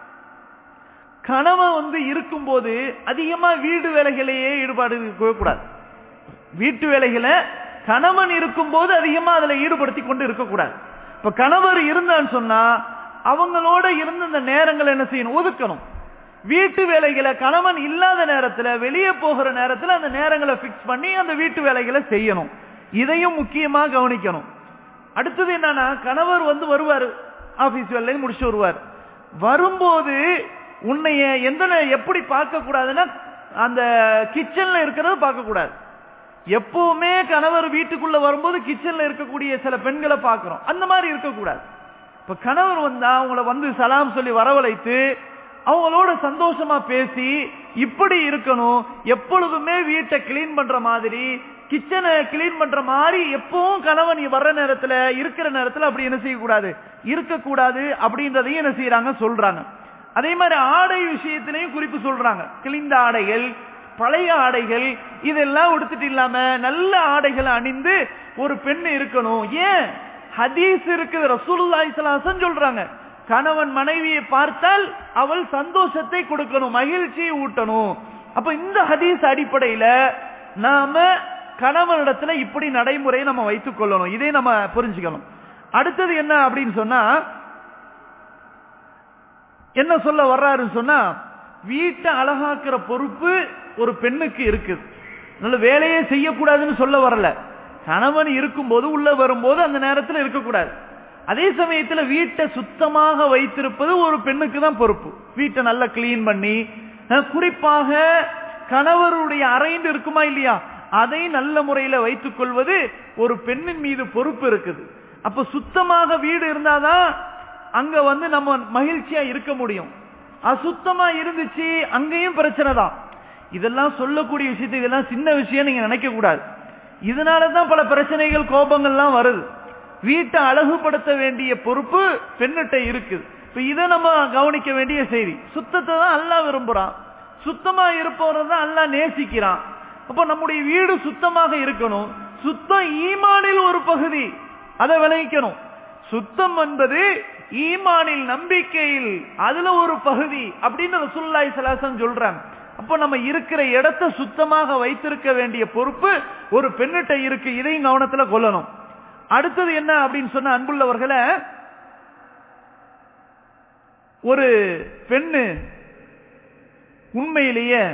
கணவன் வந்து இருக்கும்போது அதிகமா வீடு வேலைகளையே ஈடுபாடு இருக்கவே கூடாது வீட்டு வேலைகளை கணவன் இருக்கும்போது அதிகமா அதுல ஈடுபடுத்தி கொண்டு இருக்கக்கூடாது இப்ப கணவர் இருந்தான்னு சொன்னா அவங்களோட இருந்த அந்த நேரங்களை என்ன செய்யணும் ஒதுக்கணும் வீட்டு வேலைகளை கணவன் இல்லாத நேரத்துல வெளியே போகிற நேரத்துல அந்த நேரங்களை பிக்ஸ் பண்ணி அந்த வீட்டு வேலைகளை செய்யணும் இதையும் முக்கியமா கவனிக்கணும் அடுத்தது என்னன்னா கணவர் வந்து வருவாரு ஆபீஸ் வேலையை முடிச்சு வருவார் வரும்போது உன்னைய எந்த நே- எப்படி பார்க்க கூடாதுன்னா அந்த கிச்சன்ல இருக்கிறத பார்க்க கூடாது எப்பவுமே கணவர் வீட்டுக்குள்ள வரும்போது கிச்சன்ல இருக்கக்கூடிய சில பெண்களை பார்க்கிறோம் அந்த மாதிரி இருக்கக்கூடாது இப்ப கணவர் வந்தா அவங்கள வந்து சலாம் சொல்லி வரவழைத்து அவங்களோட சந்தோஷமா பேசி இப்படி இருக்கணும் எப்பொழுதுமே வீட்டை கிளீன் பண்ற மாதிரி கிச்சனை கிளீன் பண்ற மாதிரி எப்பவும் கணவன் வர்ற நேரத்துல இருக்கிற நேரத்துல அப்படி என்ன செய்யக்கூடாது இருக்கக்கூடாது அப்படின்றதையும் என்ன செய்யறாங்க சொல்றாங்க அதே மாதிரி ஆடை விஷயத்திலையும் குறிப்பு சொல்றாங்க கிழிந்த ஆடைகள் பழைய ஆடைகள் இதெல்லாம் உடுத்துட்டு இல்லாம நல்ல ஆடைகளை அணிந்து ஒரு பெண் இருக்கணும் ஏன் ஹதீஸ் இருக்குது ரசூலுல்லாஹி ஸல்லல்லாஹு அலைஹி வஸல்லம் சொல்றாங்க கணவன் மனைவியை பார்த்தால் அவள் சந்தோஷத்தை கொடுக்கணும் மகிழ்ச்சியை ஊட்டணும் அப்ப இந்த ஹதீஸ் அடிப்படையில நாம கணவனிடத்துல இப்படி நடைமுறையை நம்ம வைத்துக் கொள்ளணும் இதை நம்ம புரிஞ்சுக்கணும் அடுத்தது என்ன அப்படின்னு சொன்னா என்ன சொல்ல வர்றாருன்னு சொன்னா வீட்டை அழகாக்குற பொறுப்பு ஒரு பெண்ணுக்கு இருக்குது நல்ல வேலையே செய்யக்கூடாதுன்னு சொல்ல வரல கணவன் இருக்கும்போது உள்ள வரும்போது அந்த நேரத்தில் இருக்கக்கூடாது அதே சமயத்துல வீட்டை சுத்தமாக வைத்திருப்பது ஒரு பெண்ணுக்கு தான் பொறுப்பு வீட்டை நல்லா கிளீன் பண்ணி அஹ், குறிப்பாக கணவருடைய அறைந்து இருக்குமா இல்லையா அதை நல்ல முறையில வைத்துக் கொள்வது ஒரு பெண்ணின் மீது பொறுப்பு இருக்குது அப்ப சுத்தமாக வீடு இருந்தாதான் அங்க வந்து நம்ம மகிழ்ச்சியா இருக்க முடியும் அசுத்தமா இருந்துச்சு அங்கேயும் பிரச்சனை தான் இதெல்லாம் சொல்லக்கூடிய விஷயத்தை இதெல்லாம் சின்ன விஷயம் நீங்க நினைக்க கூடாது இதனாலதான் பல பிரச்சனைகள் கோபங்கள்லாம் வருது வீட்டை அழகுபடுத்த வேண்டிய பொறுப்பு பெண்ணிட்ட இருக்குது இப்ப இதை நம்ம கவனிக்க வேண்டிய செய்தி சுத்தத்தை தான் அல்லாஹ் விரும்புறான் சுத்தமா இருப்பவரை தான் அல்லாஹ் நேசிக்கிறான் அப்ப நம்முடைய வீடு சுத்தமாக இருக்கணும் சுத்தம் ஈமானில் ஒரு பகுதி அதை விளங்கிக்கணும் சுத்தம் என்பது ஈமானில் நம்பிக்கையில் அதுல ஒரு பகுதி அப்படின்னு ரசூலுல்லாஹி ஸல்லல்லாஹு அலைஹி வஸல்லம் சொல்றாங்க அப்ப நம்ம இருக்கிற இடத்தை சுத்தமாக வைத்திருக்க வேண்டிய பொறுப்பு ஒரு பெண்ணிட்ட இருக்கு இதையும் கவனத்துல கொள்ளணும் அடுத்தது என்ன அப்படின்னு சொன்ன அன்புள்ளவர்களை ஒரு பெண்ணு உண்மையிலேயே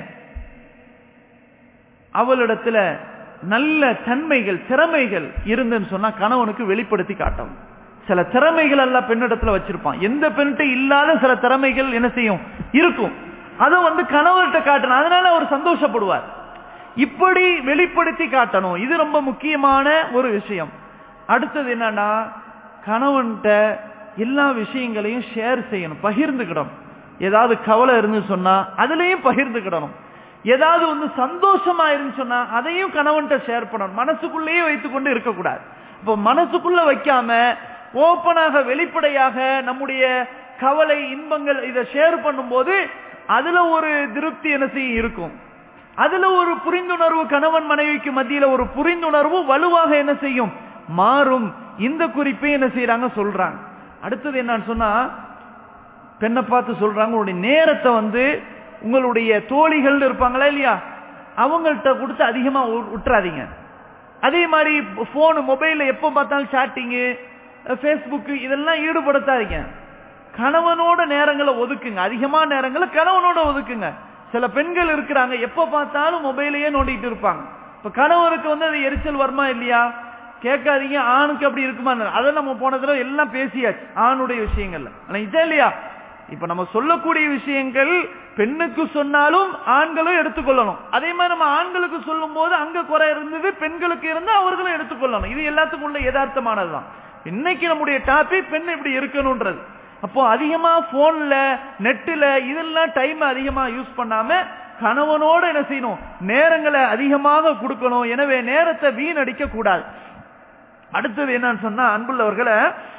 அவளிடத்துல நல்ல தன்மைகள் திறமைகள் இருந்துன்னு சொன்னா கணவனுக்கு வெளிப்படுத்தி காட்டணும் சில திறமைகள் எல்லாம் பெண்ணிடத்துல வச்சிருப்பான் எந்த பெண்கிட்ட இல்லாத சில திறமைகள் என்ன செய்யும் இருக்கும் அதை வந்து கணவர்கிட்ட காட்டணும் அதனால அவர் சந்தோஷப்படுவார் இப்படி வெளிப்படுத்தி காட்டணும் இது ரொம்ப முக்கியமான ஒரு விஷயம் அடுத்தது என்னன்னா கணவன்கிட்ட எல்லா விஷயங்களையும் ஷேர் செய்யணும் பகிர்ந்துக்கிடணும் ஏதாவது கவலை இருந்து சொன்னா அதுலயும் பகிர்ந்துக்கிடணும் ஏதாவது வந்து சந்தோஷமா இருந்து சொன்னா அதையும் கணவன்கிட்ட ஷேர் பண்ணணும் மனசுக்குள்ளேயே வைத்துக்கொண்டு இருக்கக்கூடாது இப்போ மனசுக்குள்ள வைக்காம ஓப்பனாக வெளிப்படையாக நம்முடைய கவலை இன்பங்கள் இதை ஷேர் பண்ணும்போது அதுல ஒரு திருப்தி என்ன செய்ய இருக்கும் அதுல ஒரு புரிந்துணர்வு கணவன் மனைவிக்கு மத்தியில ஒரு புரிந்துணர்வு வலுவாக என்ன செய்யும் மாறும் இந்த குறிப்பை என்ன செய்யறாங்க சொல்றாங்க அடுத்தது என்னன்னு சொன்னா பெண்ணை பார்த்து சொல்றாங்க உங்களுடைய நேரத்தை வந்து உங்களுடைய தோழிகள் இருப்பாங்களா இல்லையா அவங்கள்ட்ட கொடுத்து அதிகமா விட்டுறாதீங்க அதே மாதிரி போன் மொபைல்ல எப்ப பார்த்தாலும் சாட்டிங்கு பேஸ்புக் இதெல்லாம் ஈடுபடுத்தாதீங்க கணவனோட நேரங்களை ஒதுக்குங்க அதிகமான நேரங்களை கணவனோட ஒதுக்குங்க சில பெண்கள் இருக்கிறாங்க எப்ப பார்த்தாலும் மொபைலையே நோண்டிட்டு இருப்பாங்க இப்ப கணவனுக்கு வந்து அது எரிச்சல் வருமா இல்லையா கேட்காதீங்க ஆணுக்கு அப்படி இருக்குமா அதை நம்ம போன தடவை எல்லாம் பேசியாச்சு ஆணுடைய விஷயங்கள்ல ஆனா இதே இல்லையா இப்ப நம்ம சொல்லக்கூடிய விஷயங்கள் பெண்ணுக்கு சொன்னாலும் ஆண்களும் எடுத்துக்கொள்ளணும் அதே மாதிரி நம்ம ஆண்களுக்கு சொல்லும் போது அங்க குறை இருந்தது பெண்களுக்கு இருந்து அவர்களும் எடுத்துக்கொள்ளணும் இது எல்லாத்துக்கும் உள்ள யதார்த்தமானதுதான் இன்னைக்கு நம்முடைய டாபிக் பெண் இப்படி இருக்கணும்ன்றது அப்போ அதிகமா போன்ல நெட்டுல இதெல்லாம் டைம் அதிகமா யூஸ் பண்ணாம கணவனோட என்ன செய்யணும் நேரங்களை அதிகமாக கொடுக்கணும் எனவே நேரத்தை வீணடிக்க கூடாது அடுத்தது என்னன்னு சொன்னா அன்புள்ளவர்களை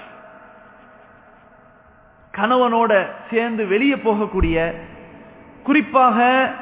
கணவனோட சேர்ந்து வெளியே போகக்கூடிய குறிப்பாக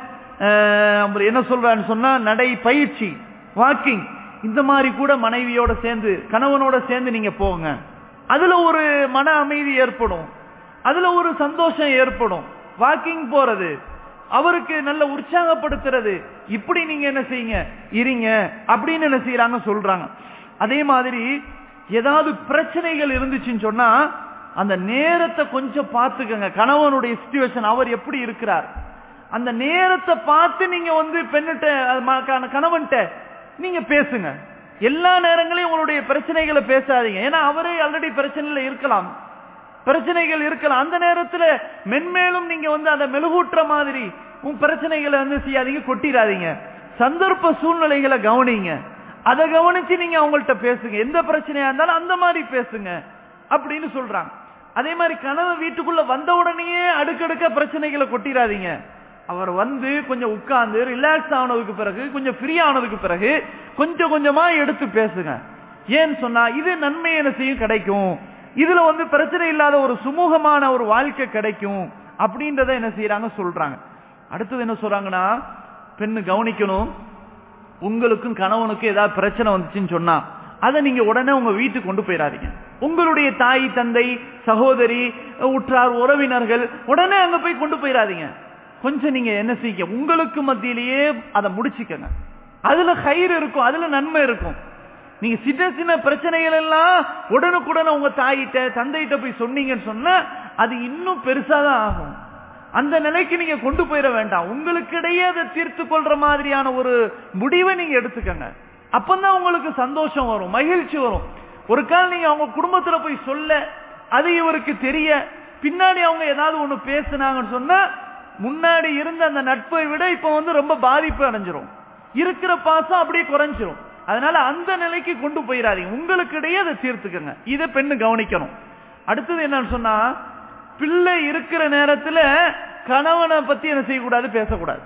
என்ன சொல்றான்னு சொன்னா நடை பயிற்சி வாக்கிங் இந்த மாதிரி கூட மனைவியோட சேர்ந்து கணவனோட சேர்ந்து நீங்க போங்க அதுல ஒரு மன அமைதி ஏற்படும் அதுல ஒரு சந்தோஷம் ஏற்படும் வாக்கிங் போறது அவருக்கு நல்ல உற்சாகப்படுத்துறது இப்படி நீங்க என்ன செய்யுங்க இருங்க அப்படின்னு என்ன செய்யறாங்க சொல்றாங்க அதே மாதிரி ஏதாவது பிரச்சனைகள் இருந்துச்சுன்னு சொன்னா அந்த நேரத்தை கொஞ்சம் பார்த்துக்கங்க கணவனுடைய சுச்சுவேஷன் அவர் எப்படி இருக்கிறார் அந்த நேரத்தை பார்த்து நீங்க வந்து பெண்ணிட்ட கணவன்கிட்ட நீங்க பேசுங்க எல்லா நேரங்களையும் உங்களுடைய பிரச்சனைகளை பேசாதீங்க ஏன்னா அவரே ஆல்ரெடி பிரச்சனையில இருக்கலாம் பிரச்சனைகள் இருக்கலாம் அந்த நேரத்துல மென்மேலும் நீங்க வந்து அதை மெழுகூட்டுற மாதிரி உன் பிரச்சனைகளை வந்து செய்யாதீங்க கொட்டிடாதீங்க சந்தர்ப்ப சூழ்நிலைகளை கவனிங்க அதை கவனிச்சு நீங்க அவங்கள்ட்ட பேசுங்க எந்த பிரச்சனையா இருந்தாலும் அந்த மாதிரி பேசுங்க அப்படின்னு சொல்றாங்க அதே மாதிரி கனவு வீட்டுக்குள்ள வந்த உடனேயே அடுக்கடுக்க பிரச்சனைகளை கொட்டிடாதீங்க அவர் வந்து கொஞ்சம் உட்கார்ந்து ரிலாக்ஸ் ஆனதுக்கு பிறகு கொஞ்சம் ஃப்ரீ ஆனதுக்கு பிறகு கொஞ்சம் கொஞ்சமா எடுத்து பேசுங்க ஏன்னு சொன்னா இது நன்மை என்ன செய்யும் கிடைக்கும் இதுல வந்து பிரச்சனை இல்லாத ஒரு சுமூகமான ஒரு வாழ்க்கை கிடைக்கும் அப்படின்றத என்ன செய்யறாங்க சொல்றாங்க அடுத்தது என்ன சொல்றாங்கன்னா பெண்ணு கவனிக்கணும் உங்களுக்கும் கணவனுக்கும் ஏதாவது பிரச்சனை வந்துச்சுன்னு சொன்னா அதை நீங்க உடனே உங்க வீட்டுக்கு கொண்டு போயிடாதீங்க உங்களுடைய தாய் தந்தை சகோதரி உற்றார் உறவினர்கள் உடனே அங்க போய் கொண்டு போயிடாதீங்க கொஞ்சம் நீங்க என்ன செய்ய உங்களுக்கு மத்தியிலேயே அதை முடிச்சுக்கங்க அதுல கயிறு இருக்கும் அதுல நன்மை இருக்கும் நீங்க சின்ன சின்ன பிரச்சனைகள் எல்லாம் உடனுக்குடனே உங்க தாயிட்ட தந்தையிட்ட போய் சொன்னீங்கன்னு சொன்னா அது இன்னும் பெருசாதான் ஆகும் அந்த நிலைக்கு நீங்க கொண்டு போயிட வேண்டாம் உங்களுக்கு இடையே அதை தீர்த்து கொள்ற மாதிரியான ஒரு முடிவை நீங்க எடுத்துக்கங்க அப்பதான் உங்களுக்கு சந்தோஷம் வரும் மகிழ்ச்சி வரும் ஒரு கால் நீங்க அவங்க குடும்பத்துல போய் சொல்ல அது இவருக்கு தெரிய பின்னாடி அவங்க ஏதாவது ஒண்ணு பேசுனாங்கன்னு சொன்னா முன்னாடி இருந்த அந்த நட்பை விட இப்ப வந்து ரொம்ப பாதிப்பு அடைஞ்சிரும் இருக்கிற பாசம் அப்படியே குறைஞ்சிரும் அதனால அந்த நிலைக்கு கொண்டு போயிடாதீங்க உங்களுக்கு இடையே அதை தீர்த்துக்கங்க இதை பெண்ணு கவனிக்கணும் அடுத்தது என்னன்னு சொன்னா பிள்ளை இருக்கிற நேரத்துல கணவனை பத்தி என்ன செய்யக்கூடாது பேசக்கூடாது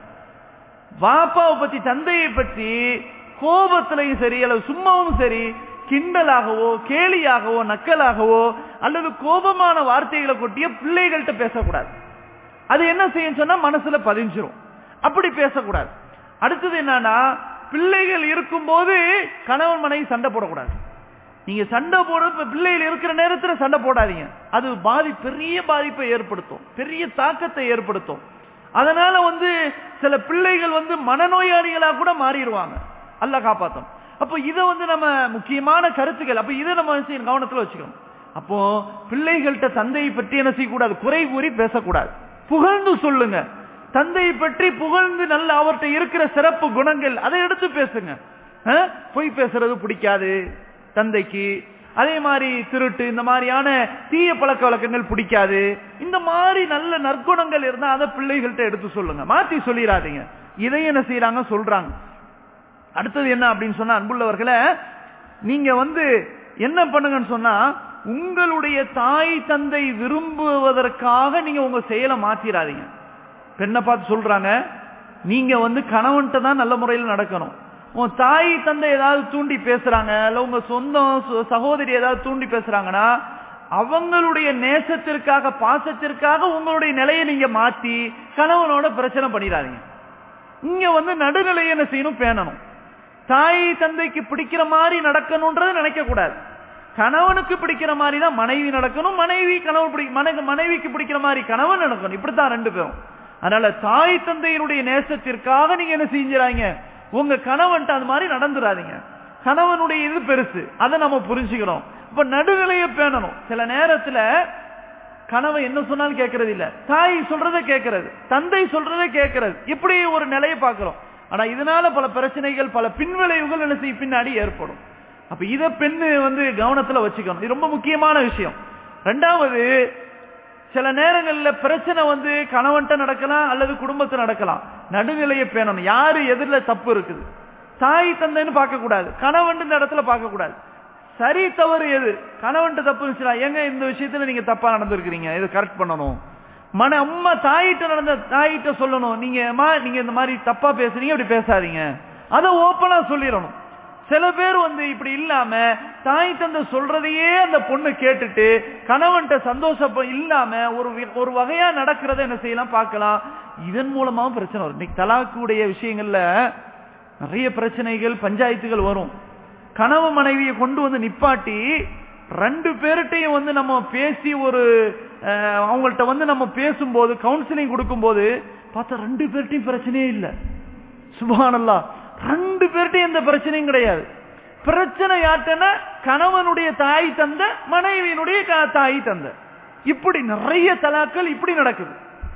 வாப்பாவை பத்தி தந்தையை பற்றி கோபத்திலையும் சரி அல்லது சும்மாவும் சரி கிண்டலாகவோ கேலியாகவோ நக்கலாகவோ அல்லது கோபமான வார்த்தைகளை கொட்டிய பிள்ளைகள்கிட்ட பேசக்கூடாது அது என்ன செய்யும் சொன்னா மனசுல பதிஞ்சிரும் அப்படி பேசக்கூடாது அடுத்தது என்னன்னா பிள்ளைகள் இருக்கும் போது கணவன் மனைவி சண்டை போடக்கூடாது நீங்க சண்டை போட பிள்ளைகள் இருக்கிற நேரத்துல சண்டை போடாதீங்க அது பாதி பெரிய பாதிப்பை ஏற்படுத்தும் பெரிய தாக்கத்தை ஏற்படுத்தும் அதனால வந்து சில பிள்ளைகள் வந்து மனநோயாளிகளா கூட மாறிடுவாங்க அல்ல காப்பாத்தும் அப்போ இதை வந்து நம்ம முக்கியமான கருத்துக்கள் அப்ப இதை நம்ம கவனத்துல வச்சுக்கணும் அப்போ பிள்ளைகள்கிட்ட தந்தையை பற்றி என்ன செய்யக்கூடாது குறை கூறி பேசக்கூடாது புகழ்ந்து சொல்லுங்க தந்தையை பற்றி புகழ்ந்து நல்ல அவர்கிட்ட இருக்கிற சிறப்பு குணங்கள் அதை எடுத்து பேசுங்க பொய் பேசுறது பிடிக்காது தந்தைக்கு அதே மாதிரி திருட்டு இந்த மாதிரியான தீய பழக்க வழக்கங்கள் பிடிக்காது இந்த மாதிரி நல்ல நற்குணங்கள் இருந்தா அதை பிள்ளைகள்கிட்ட எடுத்து சொல்லுங்க மாத்தி சொல்லிடாதீங்க இதையும் என்ன செய்யறாங்க சொல்றாங்க அடுத்தது என்ன அப்படின்னு சொன்னா அன்புள்ளவர்களை நீங்க வந்து என்ன பண்ணுங்கன்னு சொன்னா உங்களுடைய தாய் தந்தை விரும்புவதற்காக நீங்க உங்க செயலை மாத்திராதீங்க பெண்ணை பார்த்து சொல்றாங்க நீங்க வந்து கணவன்கிட்ட தான் நல்ல முறையில் நடக்கணும் உன் தாய் தந்தை ஏதாவது தூண்டி பேசுறாங்க இல்ல உங்க சொந்தம் சு- சகோதரி ஏதாவது தூண்டி பேசுறாங்கன்னா அவங்களுடைய நேசத்திற்காக பாசத்திற்காக உங்களுடைய நிலையை நீங்க மாத்தி கணவனோட பிரச்சனை பண்ணிடாதீங்க இங்க வந்து நடுநிலையை என்ன செய்யணும் பேணணும் தாய் தந்தைக்கு பிடிக்கிற மாதிரி நடக்கணும்ன்றது நினைக்க கூடாது கணவனுக்கு பிடிக்கிற மாதிரி தான் மனைவி நடக்கணும் மனைவி கணவன் பிடி மனை- மனைவிக்கு பிடிக்கிற மாதிரி கணவன் நடக்கணும் இப்படித்தான் ரெண்டு பேரும் அதனால தாய் தந்தையினுடைய நேசத்திற்காக நீங்க என்ன செஞ்சுறாங்க உங்க கணவன்ட்ட அது மாதிரி நடந்துடாதீங்க கணவனுடைய இது பெருசு அதை நம்ம புரிஞ்சுக்கிறோம் இப்ப நடுநிலையை பேணணும் சில நேரத்துல கணவன் என்ன சொன்னாலும் கேட்கறது இல்ல தாய் சொல்றதை கேட்கறது தந்தை சொல்றதை கேட்கறது இப்படி ஒரு நிலையை பார்க்கிறோம் ஆனா இதனால பல பிரச்சனைகள் பல பின்விளைவுகள் என்ன செய்யும் பின்னாடி ஏற்படும் அப்ப இத பெண்ணு வந்து கவனத்துல வச்சுக்கணும் இது ரொம்ப முக்கியமான விஷயம் ரெண்டாவது சில நேரங்கள்ல பிரச்சனை வந்து கணவன்ட்ட நடக்கலாம் அல்லது குடும்பத்துல நடக்கலாம் நடுநிலையை பேணணும் யாரு எதிரில தப்பு இருக்குது தாய் தந்தைன்னு பார்க்க கூடாது கணவன் இந்த இடத்துல பார்க்க கூடாது சரி தவறு எது கணவன்ட்ட தப்பு இருந்துச்சுன்னா ஏங்க இந்த விஷயத்துல நீங்க தப்பா நடந்திருக்கிறீங்க இதை கரெக்ட் பண்ணணும் மன அம்மா தாயிட்ட நடந்த தாயிட்ட சொல்லணும் நீங்க அம்மா நீங்க இந்த மாதிரி தப்பா பேசுறீங்க அப்படி பேசாதீங்க அதை ஓப்பனா சொல்லிடணும் சில பேர் வந்து இப்படி இல்லாம தாய் தந்தை சொல்றதையே அந்த பொண்ணு கேட்டுட்டு கணவன்கிட்ட சந்தோஷம் இல்லாம ஒரு வி- ஒரு வகையா நடக்கிறத என்ன செய்யலாம் பார்க்கலாம் இதன் மூலமாவும் பிரச்சனை வரும் இன்னைக்கு தலாக்குடைய விஷயங்கள்ல நிறைய பிரச்சனைகள் பஞ்சாயத்துகள் வரும் கணவன் மனைவியை கொண்டு வந்து நிப்பாட்டி ரெண்டு பேர்கிட்டையும் வந்து நம்ம பேசி ஒரு அஹ், அவங்கள்ட்ட வந்து நம்ம பேசும்போது கவுன்சிலிங் கொடுக்கும்போது பார்த்தா ரெண்டு பேர்கிட்டையும் பிரச்சனையே இல்லை சுபானல்லா ரெண்டு பேர்கிட்டையும் எந்த பிரச்சனையும் கிடையாது பிரச்சனை யார்ட்டனா கணவனுடைய தாய் தந்த மனைவியினுடைய க- தாய் தந்த இப்படி நிறைய தலாக்கள் இப்படி நடக்குது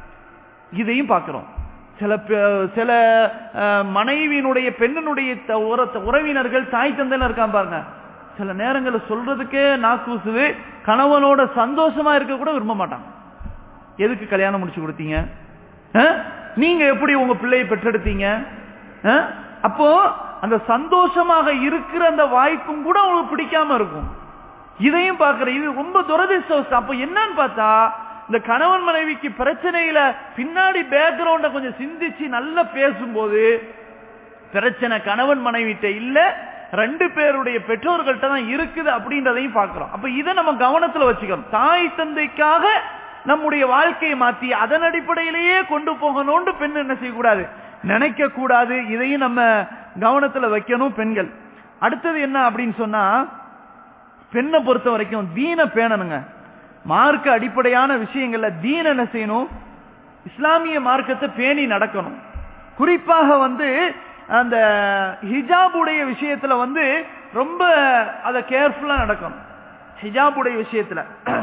இதையும் பார்க்கிறோம் சில பே- சில அஹ், மனைவியினுடைய பெண்ணினுடைய த- உற- உறவினர்கள் தாய் தந்தைன்னு இருக்கான் பாருங்க சில நேரங்கள்ல சொல்றதுக்கே நாக்கூசுது கணவனோட சந்தோஷமா இருக்க கூட விரும்ப மாட்டாங்க எதுக்கு கல்யாணம் முடிச்சு கொடுத்தீங்க அஹ்? நீங்க எப்படி உங்க பிள்ளையை பெற்றெடுத்தீங்க அஹ்? அப்போ அந்த சந்தோஷமாக இருக்கிற அந்த வாய்ப்பும் கூட உங்களுக்கு பிடிக்காம இருக்கும் இதையும் பார்க்கிற இது ரொம்ப துரதிருஷ்டவசம் அப்ப என்னன்னு பார்த்தா இந்த கணவன் மனைவிக்கு பிரச்சனையில பின்னாடி பேக்ரவுண்ட கொஞ்சம் சிந்திச்சு நல்லா பேசும்போது பிரச்சனை கணவன் மனைவிட்ட இல்ல ரெண்டு பேருடைய பெற்றோர்கள்ட்ட தான் இருக்குது அப்படின்றதையும் பார்க்கிறோம் அப்ப இதை நம்ம கவனத்துல வச்சுக்கணும் தாய் தந்தைக்காக நம்முடைய வாழ்க்கையை மாத்தி அதன் அடிப்படையிலேயே கொண்டு போகணும்னு பெண் என்ன செய்யக்கூடாது நினைக்க கூடாது இதையும் நம்ம கவனத்துல வைக்கணும் பெண்கள் அடுத்தது என்ன அப்படின்னு சொன்னா பெண்ணை பொறுத்த வரைக்கும் தீன பேணணுங்க மார்க்க அடிப்படையான விஷயங்கள்ல தீன என்ன செய்யணும் இஸ்லாமிய மார்க்கத்தை பேணி நடக்கணும் குறிப்பாக வந்து அந்த ஹிஜாபுடைய விஷயத்துல வந்து ரொம்ப அதை கேர்ஃபுல்லா நடக்கணும் ஹிஜாபுடைய விஷயத்துல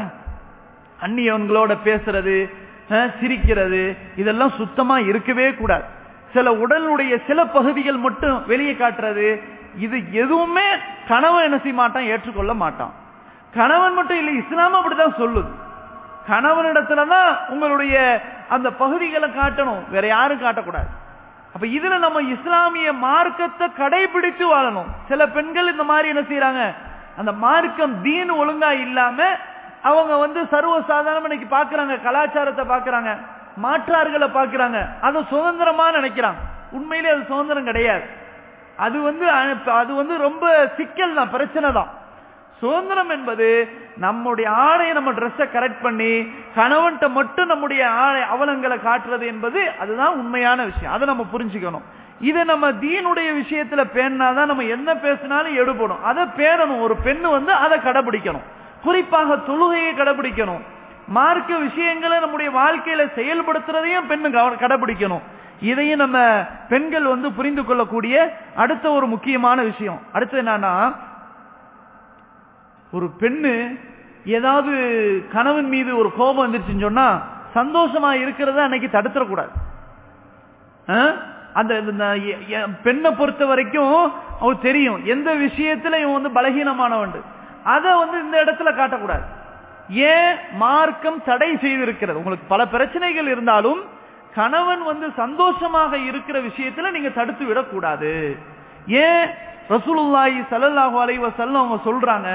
அந்நியவன்களோட பேசுறது அஹ், சிரிக்கிறது இதெல்லாம் சுத்தமா இருக்கவே கூடாது சில உடலுடைய சில பகுதிகள் மட்டும் வெளியே காட்டுறது இது எதுவுமே கணவன் என்ன செய்ய மாட்டான் ஏற்றுக்கொள்ள மாட்டான் கணவன் மட்டும் இல்லை இஸ்லாம் அப்படிதான் சொல்லுது கணவனிடத்துலதான் உங்களுடைய அந்த பகுதிகளை காட்டணும் வேற யாரும் காட்டக்கூடாது அப்ப இதுல நம்ம இஸ்லாமிய மார்க்கத்தை கடைபிடித்து வாழணும் சில பெண்கள் இந்த மாதிரி என்ன செய்யறாங்க அந்த மார்க்கம் தீன் ஒழுங்கா இல்லாம அவங்க வந்து சர்வ சாதாரண இன்னைக்கு பாக்குறாங்க கலாச்சாரத்தை பாக்குறாங்க மாற்றார்களை பாக்குறாங்க அதை சுதந்திரமா நினைக்கிறாங்க உண்மையிலே அது சுதந்திரம் கிடையாது அது வந்து அஹ், அது வந்து ரொம்ப சிக்கல் தான் பிரச்சனை தான் சுதந்திரம் என்பது நம்முடைய ஆடையை நம்ம ட்ரெஸ்ஸை கரெக்ட் பண்ணி கணவன்கிட்ட மட்டும் நம்முடைய ஆடை அவலங்களை காட்டுறது என்பது அதுதான் உண்மையான விஷயம் அதை நம்ம புரிஞ்சுக்கணும் இதை நம்ம தீனுடைய விஷயத்துல பேணினாதான் நம்ம என்ன பேசினாலும் எடுபடும் அதை பேணணும் ஒரு பெண்ணு வந்து அதை கடைபிடிக்கணும் குறிப்பாக தொழுகையை கடைபிடிக்கணும் மார்க்க விஷயங்களை நம்முடைய வாழ்க்கையில செயல்படுத்துறதையும் பெண்ணு கவ- கடைபிடிக்கணும் இதையும் நம்ம பெண்கள் வந்து புரிந்து கொள்ளக்கூடிய அடுத்த ஒரு முக்கியமான விஷயம் அடுத்து என்னன்னா ஒரு பெண்ணு ஏதாவது கணவன் மீது ஒரு கோபம் வந்துருச்சுன்னு சொன்னா சந்தோஷமா இருக்கிறத அன்னைக்கு தடுத்துடக்கூடாது ஆ? அந்த இந்த எ- எ- பெண்ணை பொறுத்த வரைக்கும் அவ தெரியும் எந்த விஷயத்துல இவன் வந்து பலகீனமானவன் அதை வந்து இந்த இடத்துல காட்டக்கூடாது ஏன் மார்க்கம் தடை செய்திருக்கிறது உங்களுக்கு பல பிரச்சனைகள் இருந்தாலும் கணவன் வந்து சந்தோஷமாக இருக்கிற விஷயத்துல நீங்க தடுத்து விடக்கூடாது ஏன் ரசூலுல்லாஹி ஸல்லல்லாஹு அலைஹி வஸல்லம் அவங்க சொல்றாங்க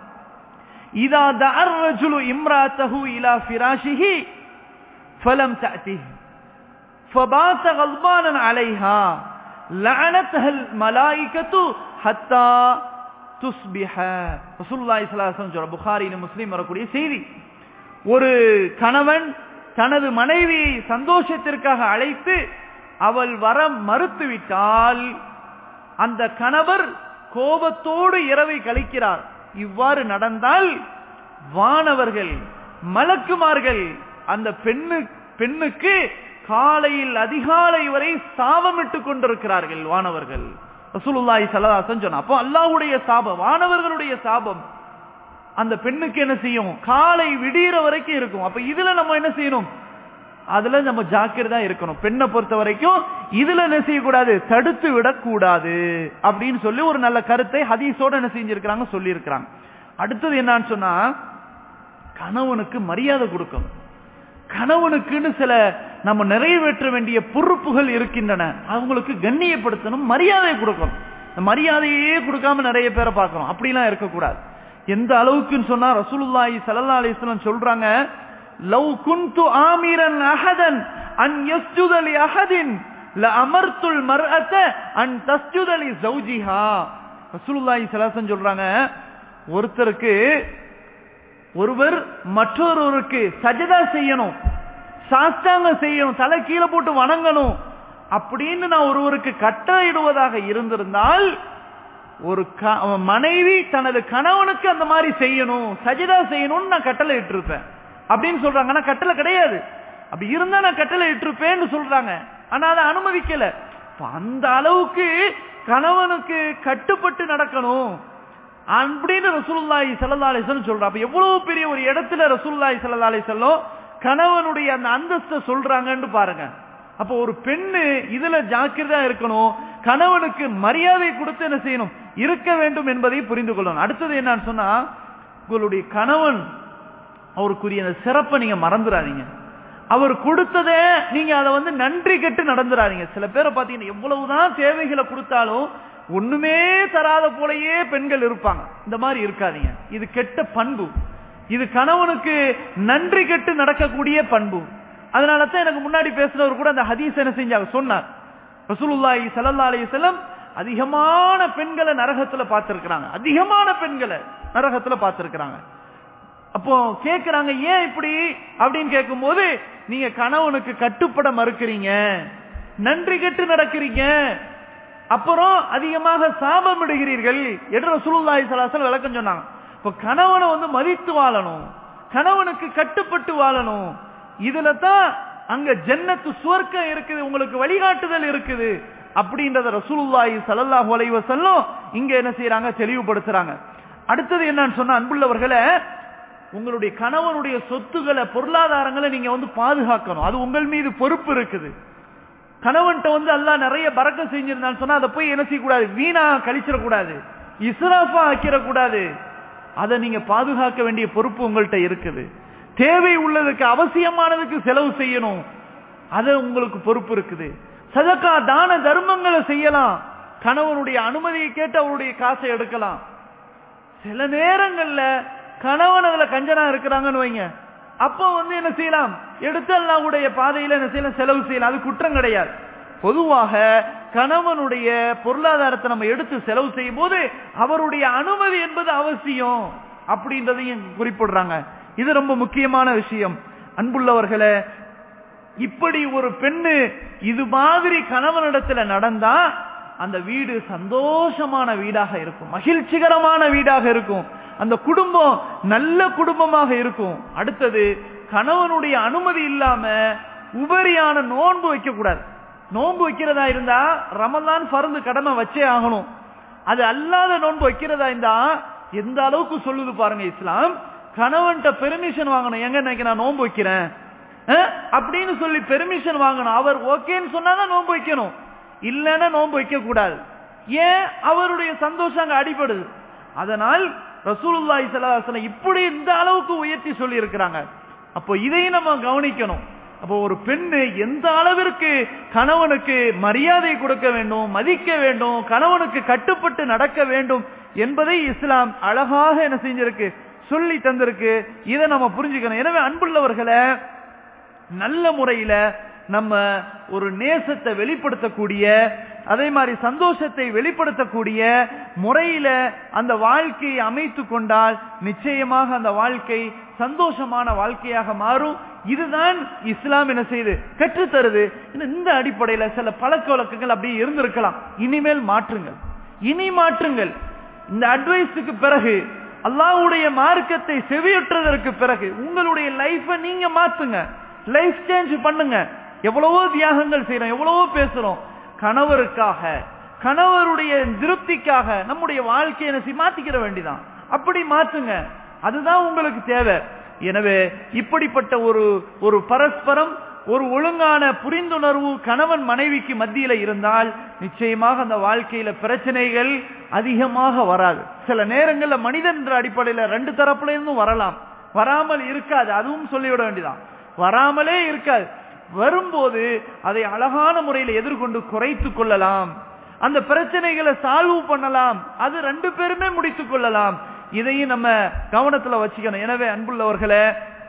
இதா தஅர் ரஜுலு இம்ராத்தஹு இலா ஃபிராஷிஹி ஃபலம் தஅதிஹி فبات غضبانا عليها لعنتها الملائكة حتى تصبح ரசூலுல்லாஹி ஸல்லல்லாஹு அலைஹி வஸல்லம் சொல்ற புகாரியில முஸ்லிம் வரக்கூடிய செய்தி ஒரு கணவன் தனது மனைவியை சந்தோஷத்திற்காக அழைத்து அவள் வர மறுத்துவிட்டால் அந்த கணவர் கோபத்தோடு இரவை கழிக்கிறார் இவ்வாறு நடந்தால் வானவர்கள் மலக்குமார்கள் அந்த பெண்ணு பெண்ணுக்கு காலையில் அதிகாலை வரை சாபமிட்டுக் கொண்டிருக்கிறார்கள் வானவர்கள் ரசூலுல்லாஹி ஸல்லல்லாஹு சொன்ன அப்போ அல்லாஹ்வுடைய சாபம் வானவர்களுடைய சாபம் அந்த பெண்ணுக்கு என்ன செய்யும் காலை விடிகிற வரைக்கும் இருக்கும் அப்ப இதுல நம்ம என்ன செய்யணும் அதுல நம்ம ஜாக்கிரதா இருக்கணும் பெண்ணை பொறுத்த வரைக்கும் இதுல என்ன செய்யக்கூடாது தடுத்து விடக்கூடாது அப்படின்னு சொல்லி ஒரு நல்ல கருத்தை ஹதீஸோட என்ன செஞ்சிருக்கிறாங்க சொல்லி இருக்கிறாங்க அடுத்தது என்னன்னு சொன்னா கணவனுக்கு மரியாதை கொடுக்கணும் கணவனுக்குன்னு சில நம்ம நிறைவேற்ற வேண்டிய பொறுப்புகள் இருக்கின்றன அவங்களுக்கு கண்ணியப்படுத்தணும் மரியாதை கொடுக்கணும் இந்த மரியாதையே கொடுக்காம நிறைய பேரை பார்க்கணும் அப்படிலாம் இருக்கக்கூடாது எந்த அளவுக்குன்னு சொன்னா ரசூலுல்லாஹி ஸல்லல்லாஹு அலைஹி வஸல்லம் சொல்றாங்க லவ் குன்து ஆமிரன் அஹதன் அன் யஸ்ஜுத லி அஹதின் ல அமர்த்துல் மர்அத அன் தஸ்ஜுத லி ஜௌஜிஹா ரசூலுல்லாஹி ஸல்லல்லாஹு அலைஹி வஸல்லம் சொல்றாங்க ஒருத்தருக்கு ஒருவர் மற்றொருவருக்கு சஜதா செய்யணும் சாஸ்தாங்கம் செய்யணும் தலை கீழே போட்டு வணங்கணும் அப்படின்னு நான் ஒருவருக்கு கட்டளையிடுவதாக இருந்திருந்தால் ஒரு மனைவி தனது கணவனுக்கு அந்த மாதிரி செய்யணும் சஜிதா செய்யணும்னு நான் கட்டளை இட்டிருப்பேன் அப்படின்னு சொல்றாங்க ஆனா கட்டளை கிடையாது அப்படி இருந்தா நான் கட்டளை இட்டிருப்பேன்னு சொல்றாங்க ஆனா அதை அனுமதிக்கல அந்த அளவுக்கு கணவனுக்கு கட்டுப்பட்டு நடக்கணும் அப்படின்னு ரசூலுல்லாஹி ஸல்லல்லாஹு அலைஹி வஸல்லம் சொல்றா அப்ப எவ்வளவு பெரிய ஒரு இடத்துல ரசூலுல்லாஹி ஸல்லல்லாஹு அலைஹி வஸல்லம் கணவனுடைய அந்த அந்தஸ்தை சொல்றாங்கன்னு பாருங்க அப்ப ஒரு பெண்ணு இதுல ஜாக்கிரதா இருக்கணும் கணவனுக்கு மரியாதை கொடுத்து என்ன செய்யணும் இருக்க வேண்டும் என்பதை புரிந்து கொள்ளணும் அடுத்தது என்னன்னு சொன்னா உங்களுடைய கணவன் அவருக்குரிய அந்த சிறப்பை நீங்க மறந்துடாதீங்க அவர் கொடுத்ததை நீங்க அதை வந்து நன்றி கெட்டு நடந்துடாதீங்க சில பேரை பாத்தீங்கன்னா எவ்வளவுதான் தேவைகளை கொடுத்தாலும் ஒண்ணுமே தராத போலயே பெண்கள் இருப்பாங்க இந்த மாதிரி இருக்காதீங்க இது கெட்ட பண்பு இது கணவனுக்கு நன்றி கெட்டு நடக்கக்கூடிய பண்பு அதனால தான் எனக்கு முன்னாடி பேசுறவர் கூட அந்த ஹதீஸ் என்ன செஞ்சாங்க சொன்னார் ரசூலுல்லாஹி ஸல்லல்லாஹு அலைஹி வஸல்லம் அதிகமான பெண்களை நரகத்துல பார்த்திருக்கிறாங்க அதிகமான பெண்களை நரகத்துல பார்த்திருக்கிறாங்க அப்போ கேக்குறாங்க ஏன் இப்படி அப்படின்னு கேட்கும்போது நீங்க கணவனுக்கு கட்டுப்பட மறுக்கிறீங்க நன்றி கெட்டு நடக்கிறீங்க அப்புறம் அதிகமாக சாபம் இடுகிறீர்கள் என்று ரசூலுல்லாஹி ஸல்லல்லாஹு விளக்கம் சொன்னாங்க இப்ப கணவனை வந்து மதித்து வாழணும் கணவனுக்கு கட்டுப்பட்டு வாழணும் இதுல தான் அங்க ஜன்னத்து சுவர்க்கம் இருக்குது உங்களுக்கு வழிகாட்டுதல் இருக்குது அப்படின்றத ரசூலுல்லாஹி ஸல்லல்லாஹு அலைஹி வஸல்லம் இங்க என்ன செய்யறாங்க தெளிவுபடுத்துறாங்க அடுத்தது என்னன்னு சொன்னா அன்புள்ளவர்களே உங்களுடைய கணவனுடைய சொத்துக்களை பொருளாதாரங்களை நீங்க வந்து பாதுகாக்கணும் அது உங்கள் மீது பொறுப்பு இருக்குது கணவன்கிட்ட வந்து எல்லாம் நிறைய பறக்க செஞ்சிருந்தான்னு சொன்னா அதை போய் என்ன செய்யக்கூடாது வீணா கழிச்சிடக்கூடாது இஸ்ராஃபா ஆக்கிடக்கூடாது அதை நீங்க பாதுகாக்க வேண்டிய பொறுப்பு உங்கள்கிட்ட இருக்குது தேவை உள்ளதுக்கு அவசியமானதுக்கு செலவு செய்யணும் அது உங்களுக்கு பொறுப்பு இருக்குது சதக்கா தான தர்மங்களை செய்யலாம் கணவனுடைய அனுமதியை கேட்டு அவருடைய காசை எடுக்கலாம் சில நேரங்கள்ல கணவன் அதுல கஞ்சனா இருக்கிறாங்கன்னு வைங்க அப்போ வந்து என்ன செய்யலாம் எடுத்து அல்லாவுடைய பாதையில என்ன செய்யலாம் செலவு செய்யலாம் அது குற்றம் கிடையாது பொதுவாக கணவனுடைய பொருளாதாரத்தை நம்ம எடுத்து செலவு செய்யும் போது அவருடைய அனுமதி என்பது அவசியம் அப்படின்றதையும் குறிப்பிடுறாங்க இது ரொம்ப முக்கியமான விஷயம் அன்புள்ளவர்களே இப்படி ஒரு பெண்ணு இது மாதிரி கணவனிடத்துல நடந்தா அந்த வீடு சந்தோஷமான வீடாக இருக்கும் மகிழ்ச்சிகரமான வீடாக இருக்கும் அந்த குடும்பம் நல்ல குடும்பமாக இருக்கும் அடுத்தது கணவனுடைய அனுமதி இல்லாம உபரியான நோன்பு வைக்க கூடாது நோன்பு வைக்கிறதா இருந்தா ரமலான் பருந்து கடமை வச்சே ஆகணும் அது அல்லாத நோன்பு வைக்கிறதா இருந்தா எந்த அளவுக்கு சொல்லுது பாருங்க இஸ்லாம் கணவன்கிட்ட பெர்மிஷன் வாங்கணும் எங்க இன்னைக்கு நான் நோன்பு வைக்கிறேன் அப்படின்னு சொல்லி பெர்மிஷன் வாங்கணும் அவர் ஓகேன்னு சொன்னாதான் நோன்பு வைக்கணும் இல்லைன்னா நோன்பு வைக்க கூடாது ஏன் அவருடைய சந்தோஷம் அங்க அடிபடுது அதனால் ரசூலுல்லாஹி ஸல்லல்லாஹு அலைஹி வஸல்லம் இப்படி இந்த அளவுக்கு உயர்த்தி சொல்லி இருக்கிறாங்க அப்போ இதையும் நம்ம கவனிக்கணும் அப்போ ஒரு பெண்ணு எந்த அளவிற்கு கணவனுக்கு மரியாதை கொடுக்க வேண்டும் மதிக்க வேண்டும் கணவனுக்கு கட்டுப்பட்டு நடக்க வேண்டும் என்பதை இஸ்லாம் அழகாக என்ன செஞ்சிருக்கு சொல்லி தந்திருக்கு இதை நம்ம புரிஞ்சுக்கணும் எனவே அன்புள்ளவர்களை நல்ல முறையில நம்ம ஒரு நேசத்தை வெளிப்படுத்தக்கூடிய அதே மாதிரி சந்தோஷத்தை வெளிப்படுத்தக்கூடிய முறையில அந்த வாழ்க்கையை அமைத்து கொண்டால் நிச்சயமாக அந்த வாழ்க்கை சந்தோஷமான வாழ்க்கையாக மாறும் இதுதான் இஸ்லாம் என்ன செய்யுது கற்றுத்தருது இந்த அடிப்படையில சில பழக்க வழக்கங்கள் அப்படியே இருந்திருக்கலாம் இனிமேல் மாற்றுங்கள் இனி மாற்றுங்கள் இந்த அட்வைஸுக்கு பிறகு அல்லாவுடைய மார்க்கத்தை செவியுற்றதற்கு பிறகு உங்களுடைய லைஃபை நீங்க மாத்துங்க லைஃப் சேஞ்ச் பண்ணுங்க எவ்வளவோ தியாகங்கள் செய்யறோம் எவ்வளவோ பேசுறோம் கணவருக்காக கணவருடைய திருப்திக்காக நம்முடைய வாழ்க்கையை மாத்திக்கிற வேண்டிதான் அப்படி மாத்துங்க அதுதான் உங்களுக்கு தேவை எனவே இப்படிப்பட்ட ஒரு ஒரு பரஸ்பரம் ஒரு ஒழுங்கான புரிந்துணர்வு கணவன் மனைவிக்கு மத்தியில இருந்தால் நிச்சயமாக அந்த வாழ்க்கையில பிரச்சனைகள் அதிகமாக வராது சில நேரங்கள்ல மனிதன் என்ற அடிப்படையில ரெண்டு தரப்புல இருந்தும் வரலாம் வராமல் இருக்காது அதுவும் சொல்லிவிட வேண்டியதான் வராமலே இருக்காது வரும்போது அதை அழகான முறையில் எதிர்கொண்டு குறைத்து கொள்ளலாம் அந்த பிரச்சனைகளை சால்வ் பண்ணலாம் அது ரெண்டு பேருமே முடித்துக் கொள்ளலாம் இதையும் நம்ம கவனத்துல வச்சுக்கணும் எனவே அன்புள்ளவர்களே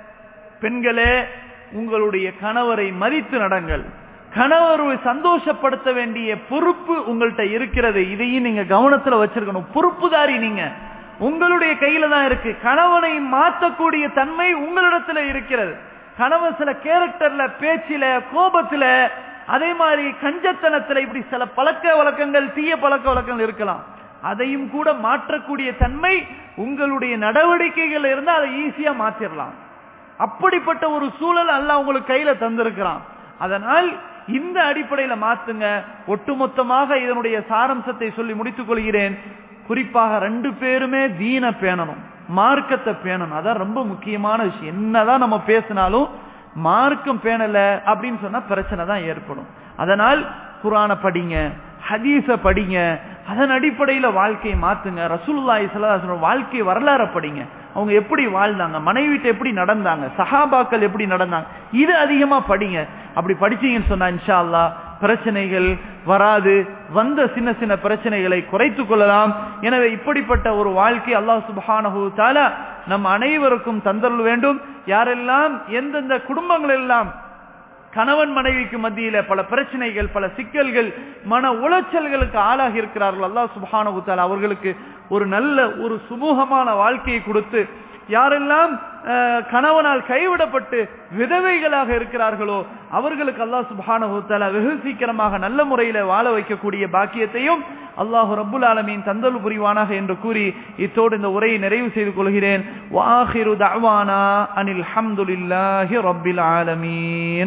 பெண்களே உங்களுடைய கணவரை மதித்து நடங்கள் கணவரை சந்தோஷப்படுத்த வேண்டிய பொறுப்பு உங்கள்கிட்ட இருக்கிறது இதையும் நீங்க கவனத்துல வச்சிருக்கணும் பொறுப்புதாரி நீங்க உங்களுடைய கையில தான் இருக்கு கணவனை மாற்றக்கூடிய தன்மை உங்களிடத்துல இருக்கிறது கணவன் சில கேரக்டர்ல பேச்சில கோபத்துல அதே மாதிரி கஞ்சத்தனத்துல இப்படி சில பழக்க வழக்கங்கள் தீய பழக்க வழக்கங்கள் இருக்கலாம் அதையும் கூட மாற்றக்கூடிய தன்மை உங்களுடைய நடவடிக்கைகள் இருந்தா அதை ஈஸியா மாத்திரலாம் அப்படிப்பட்ட ஒரு சூழல் அல்ல உங்களுக்கு கையில தந்திருக்கிறான் அதனால் இந்த அடிப்படையில மாத்துங்க ஒட்டுமொத்தமாக இதனுடைய சாரம்சத்தை சொல்லி முடித்துக் கொள்கிறேன் குறிப்பாக ரெண்டு பேருமே தீன பேணணும் மார்க்கத்தை பேணணும் அதான் ரொம்ப முக்கியமான விஷயம் என்னதான் நம்ம பேசினாலும் மார்க்கம் பேணல அப்படின்னு சொன்னா பிரச்சனை தான் ஏற்படும் அதனால் குரான படிங்க ஹதீஸ படிங்க அதன் அடிப்படையில வாழ்க்கையை மாத்துங்க ரசூலுல்லாஹி ஸல்லல்லாஹு வாழ்க்கை வரலாற படிங்க அவங்க எப்படி வாழ்ந்தாங்க மனைவிட்ட எப்படி நடந்தாங்க சஹாபாக்கள் எப்படி நடந்தாங்க இது அதிகமா படிங்க அப்படி படிச்சீங்கன்னு சொன்னா இன்ஷா அல்லா பிரச்சனைகள் வராது வந்த சின்ன சின்ன பிரச்சனைகளை குறைத்துக் கொள்ளலாம் எனவே இப்படிப்பட்ட ஒரு வாழ்க்கை அல்லாஹ் சுபஹானஹு தாலா நம் அனைவருக்கும் தந்தருள் வேண்டும் யாரெல்லாம் எந்தெந்த குடும்பங்கள் எல்லாம் கணவன் மனைவிக்கு மத்தியில பல பிரச்சனைகள் பல சிக்கல்கள் மன உளைச்சல்களுக்கு ஆளாகி இருக்கிறார்கள் அல்லாஹ் சுபஹானஹு தாலா அவர்களுக்கு ஒரு நல்ல ஒரு சுமூகமான வாழ்க்கையை கொடுத்து யாரெல்லாம் கணவனால் கைவிடப்பட்டு விதவைகளாக இருக்கிறார்களோ அவர்களுக்கு அல்லாஹ் சுபானஹு தஆலா வெகு சீக்கிரமாக நல்ல முறையில வாழ வைக்கக்கூடிய பாக்கியத்தையும் அல்லாஹு ரப்புல் ஆலமீன் தந்தல் புரிவானாக என்று கூறி இத்தோடு இந்த உரையை நிறைவு செய்து கொள்கிறேன் வாஹிரு தஅவானா அனில் ஹம்துலில்லாஹி ரப்பில் ஆலமீன்